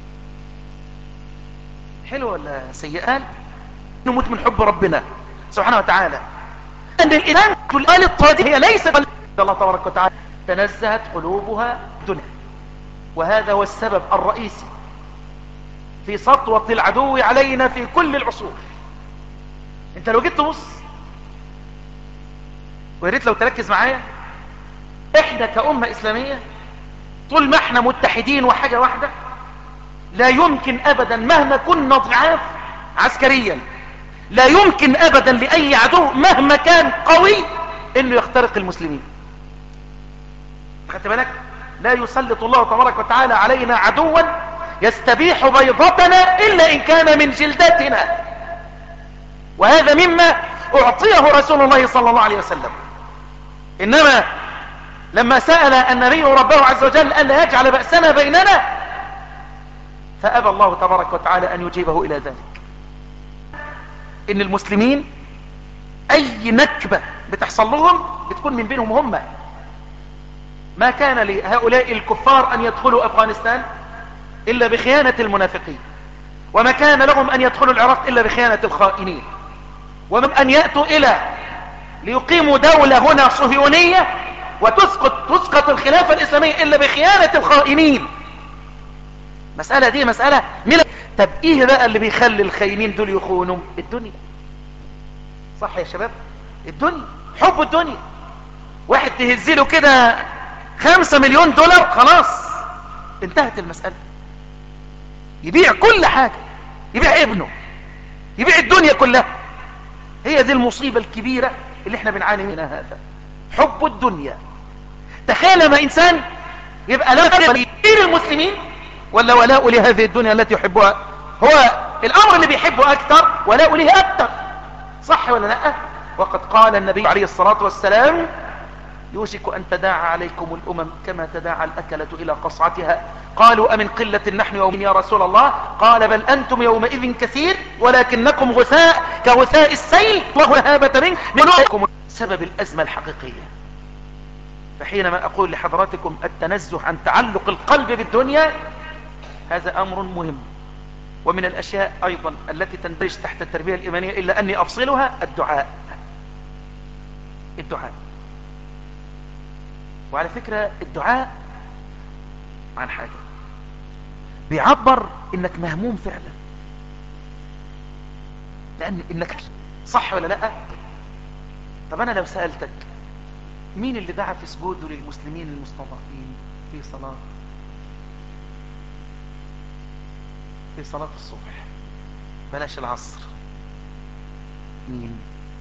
حلوة ولا سيئة نموت من حب ربنا سبحانه وتعالى ان الإيمان الآل الطادية هي ليست الله تبارك وتعالى تنزهت قلوبها دنيا وهذا هو السبب الرئيسي في سطوة العدو علينا في كل العصور انت لو جيت تبص وياريت لو تركز معايا احنا كأمة اسلامية طول ما احنا متحدين وحاجة واحدة لا يمكن ابدا مهما كنا ضعاف عسكريا لا يمكن ابدا لأي عدو مهما كان قوي انه يخترق المسلمين خدت بالك لا يسلط الله تبارك وتعالى علينا عدوا يستبيح بيضتنا إلا إن كان من جلدتنا وهذا مما أعطيه رسول الله صلى الله عليه وسلم إنما لما سأل النبي ربه عز وجل أن لا يجعل بأسنا بيننا فأبى الله تبارك وتعالى أن يجيبه إلى ذلك إن المسلمين أي نكبة بتحصل لهم بتكون من بينهم هم ما كان لهؤلاء الكفار أن يدخلوا أفغانستان إلا بخيانة المنافقين وما كان لهم أن يدخلوا العراق إلا بخيانة الخائنين ومن أن يأتوا إلى ليقيموا دولة هنا صهيونية وتسقط تسقط الخلافة الإسلامية إلا بخيانة الخائنين مسألة دي مسألة ملا طب إيه بقى اللي بيخلي الخاينين دول يخونوا الدنيا صح يا شباب الدنيا حب الدنيا واحد تهزله كده خمسة مليون دولار خلاص انتهت المسألة يبيع كل حاجة يبيع ابنه يبيع الدنيا كلها هي دي المصيبة الكبيرة اللي احنا بنعاني منها هذا حب الدنيا تخيل ما انسان يبقى لا غير المسلمين ولا ولاء لهذه الدنيا التي يحبها هو الامر اللي بيحبه اكثر ولاء له اكثر صح ولا لا وقد قال النبي عليه الصلاة والسلام يوشك أن تداعى عليكم الأمم كما تداعى الأكلة إلى قصعتها قالوا أمن قلة نحن يوم يا رسول الله قال بل أنتم يومئذ كثير ولكنكم غثاء كغثاء السيل الله هابة منك منكم سبب الأزمة الحقيقية فحينما أقول لحضراتكم التنزه عن تعلق القلب بالدنيا هذا أمر مهم ومن الأشياء أيضا التي تندرج تحت التربية الإيمانية إلا أني أفصلها الدعاء الدعاء وعلى فكرة الدعاء عن حاجة بيعبر انك مهموم فعلا لان انك صح ولا لا طب انا لو سألتك مين اللي دعا في سجوده للمسلمين المستضعفين في صلاة في صلاة الصبح بلاش العصر مين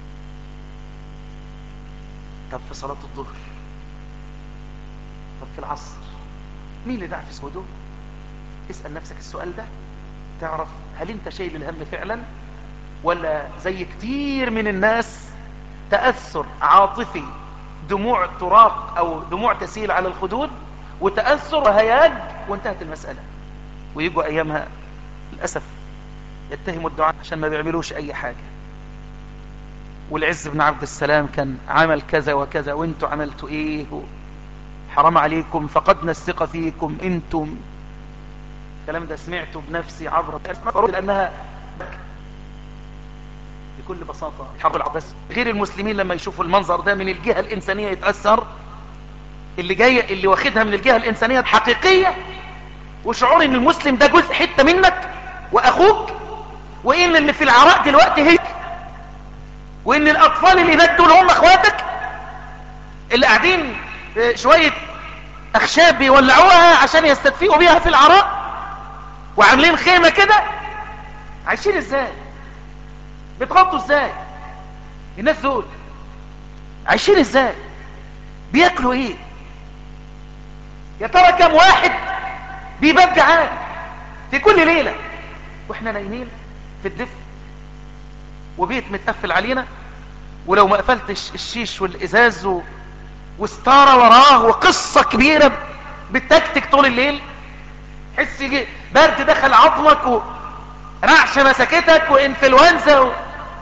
طب في صلاة الظهر طب في العصر مين اللي دعا في سجوده اسأل نفسك السؤال ده تعرف هل انت شايل الهم فعلا ولا زي كتير من الناس تأثر عاطفي دموع تراق او دموع تسيل على الخدود وتأثر وهياج وانتهت المسألة ويجوا ايامها للأسف يتهموا الدعاء عشان ما بيعملوش اي حاجة والعز بن عبد السلام كان عمل كذا وكذا وانتوا عملتوا ايه حرام عليكم فقدنا الثقة فيكم انتم الكلام ده سمعته بنفسي عبر لانها بكل بساطة الحرب العباس غير المسلمين لما يشوفوا المنظر ده من الجهة الإنسانية يتأثر اللي جاية اللي واخدها من الجهة الإنسانية حقيقية وشعور ان المسلم ده جزء حتة منك واخوك وان اللي في العراء دلوقتي هيك وان الاطفال اللي هناك دول هم اخواتك اللي قاعدين شوية اخشاب بيولعوها عشان يستدفئوا بيها في العراء وعاملين خيمة كده عايشين ازاي بيتغطوا ازاي الناس دول عايشين ازاي بياكلوا ايه يا ترى كم واحد بيبات جعان في كل ليلة واحنا نايمين في الدفء وبيت متقفل علينا ولو ما قفلتش الشيش والازاز و... وستارة وراه وقصة كبيرة بتكتك طول الليل حس يجي برد دخل عظمك ورعشة مسكتك وانفلونزا و...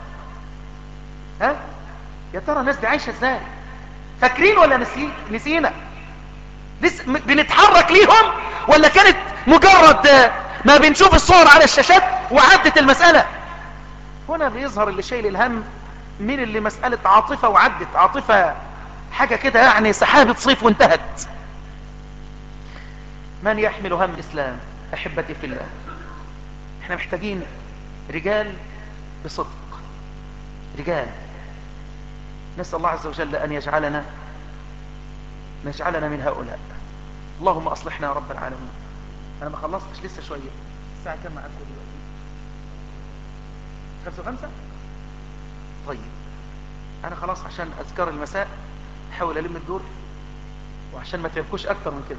ها يا ترى الناس دي عايشة ازاي فاكرين ولا نسي... نسينا لسه م- بنتحرك ليهم ولا كانت مجرد ما بنشوف الصور على الشاشات وعدت المسألة هنا بيظهر اللي شايل الهم من اللي مسألة عاطفة وعدت عاطفة حاجة كده يعني سحابة صيف وانتهت من يحمل هم الإسلام أحبتي في الله احنا محتاجين رجال بصدق رجال نسأل الله عز وجل أن يجعلنا نجعلنا من هؤلاء اللهم أصلحنا يا رب العالمين أنا ما خلصتش لسه شوية الساعة كم معاكم دلوقتي خمسة وخمسة طيب أنا خلاص عشان أذكار المساء حاول ألم الدور وعشان ما تعبكوش أكتر من كده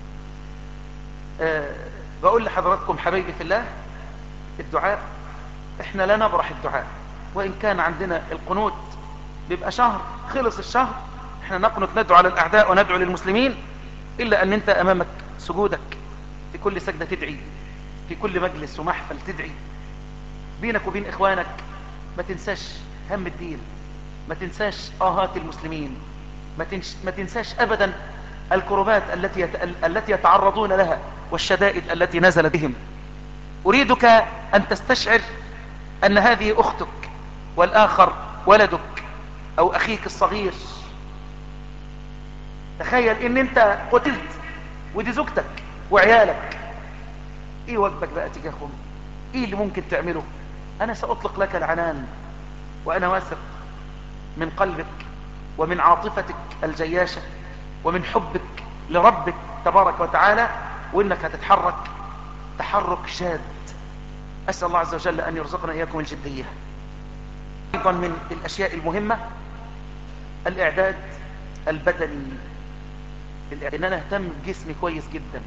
أه بقول لحضراتكم حبايبي في الله الدعاء احنا لا نبرح الدعاء وإن كان عندنا القنوت بيبقى شهر خلص الشهر احنا نقنط ندعو على الأعداء وندعو للمسلمين إلا أن أنت أمامك سجودك في كل سجدة تدعي في كل مجلس ومحفل تدعي بينك وبين إخوانك ما تنساش هم الدين ما تنساش آهات المسلمين ما, تنش ما تنساش أبدا الكربات التي يت... التي يتعرضون لها والشدائد التي نزل بهم أريدك أن تستشعر أن هذه أختك والآخر ولدك أو أخيك الصغير تخيل ان انت قتلت ودي زوجتك وعيالك ايه واجبك بقى تجاه اخوك ايه اللي ممكن تعمله انا ساطلق لك العنان وانا واثق من قلبك ومن عاطفتك الجياشة ومن حبك لربك تبارك وتعالى وانك هتتحرك تحرك شاد اسأل الله عز وجل ان يرزقنا اياكم الجدية ايضا من الاشياء المهمة الاعداد البدني ان انا اهتم بجسمي كويس جدا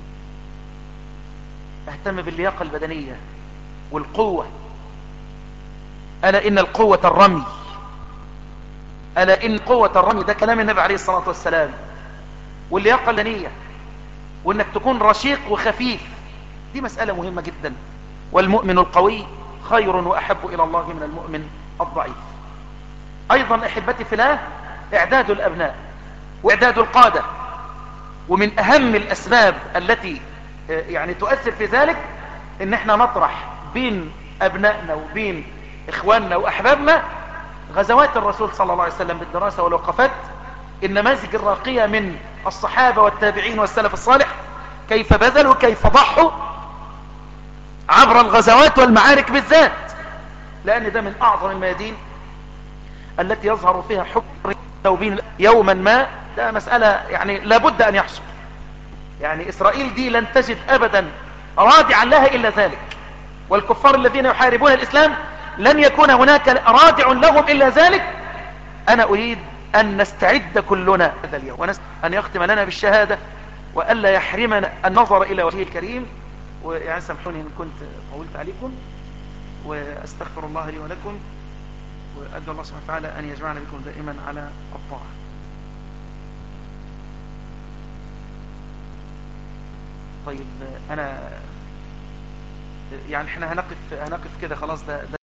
اهتم باللياقة البدنية والقوة الا ان القوة الرمي الا ان قوة الرمي ده كلام النبي عليه الصلاة والسلام واللياقة البدنية وانك تكون رشيق وخفيف دي مسألة مهمة جدا والمؤمن القوي خير واحب الى الله من المؤمن الضعيف ايضا احبتي في الله اعداد الابناء واعداد القادة ومن اهم الاسباب التي يعني تؤثر في ذلك ان احنا نطرح بين ابنائنا وبين اخواننا واحبابنا غزوات الرسول صلى الله عليه وسلم بالدراسة والوقفات النماذج الراقية من الصحابة والتابعين والسلف الصالح كيف بذلوا كيف ضحوا عبر الغزوات والمعارك بالذات لان ده من اعظم الميادين التي يظهر فيها حب التوبين يوما ما ده مسألة يعني لابد ان يحصل يعني اسرائيل دي لن تجد ابدا رادعا لها الا ذلك والكفار الذين يحاربون الاسلام لن يكون هناك رادع لهم الا ذلك انا اريد ان نستعد كلنا هذا اليوم ونس... ان يختم لنا بالشهادة والا يحرمنا النظر الى وجهه الكريم ويعني سامحوني ان كنت طولت عليكم واستغفر الله لي ولكم وادعو الله سبحانه وتعالى ان يجمعنا بكم دائما على الطاعه طيب انا يعني احنا هنقف هنقف كده خلاص ده, ده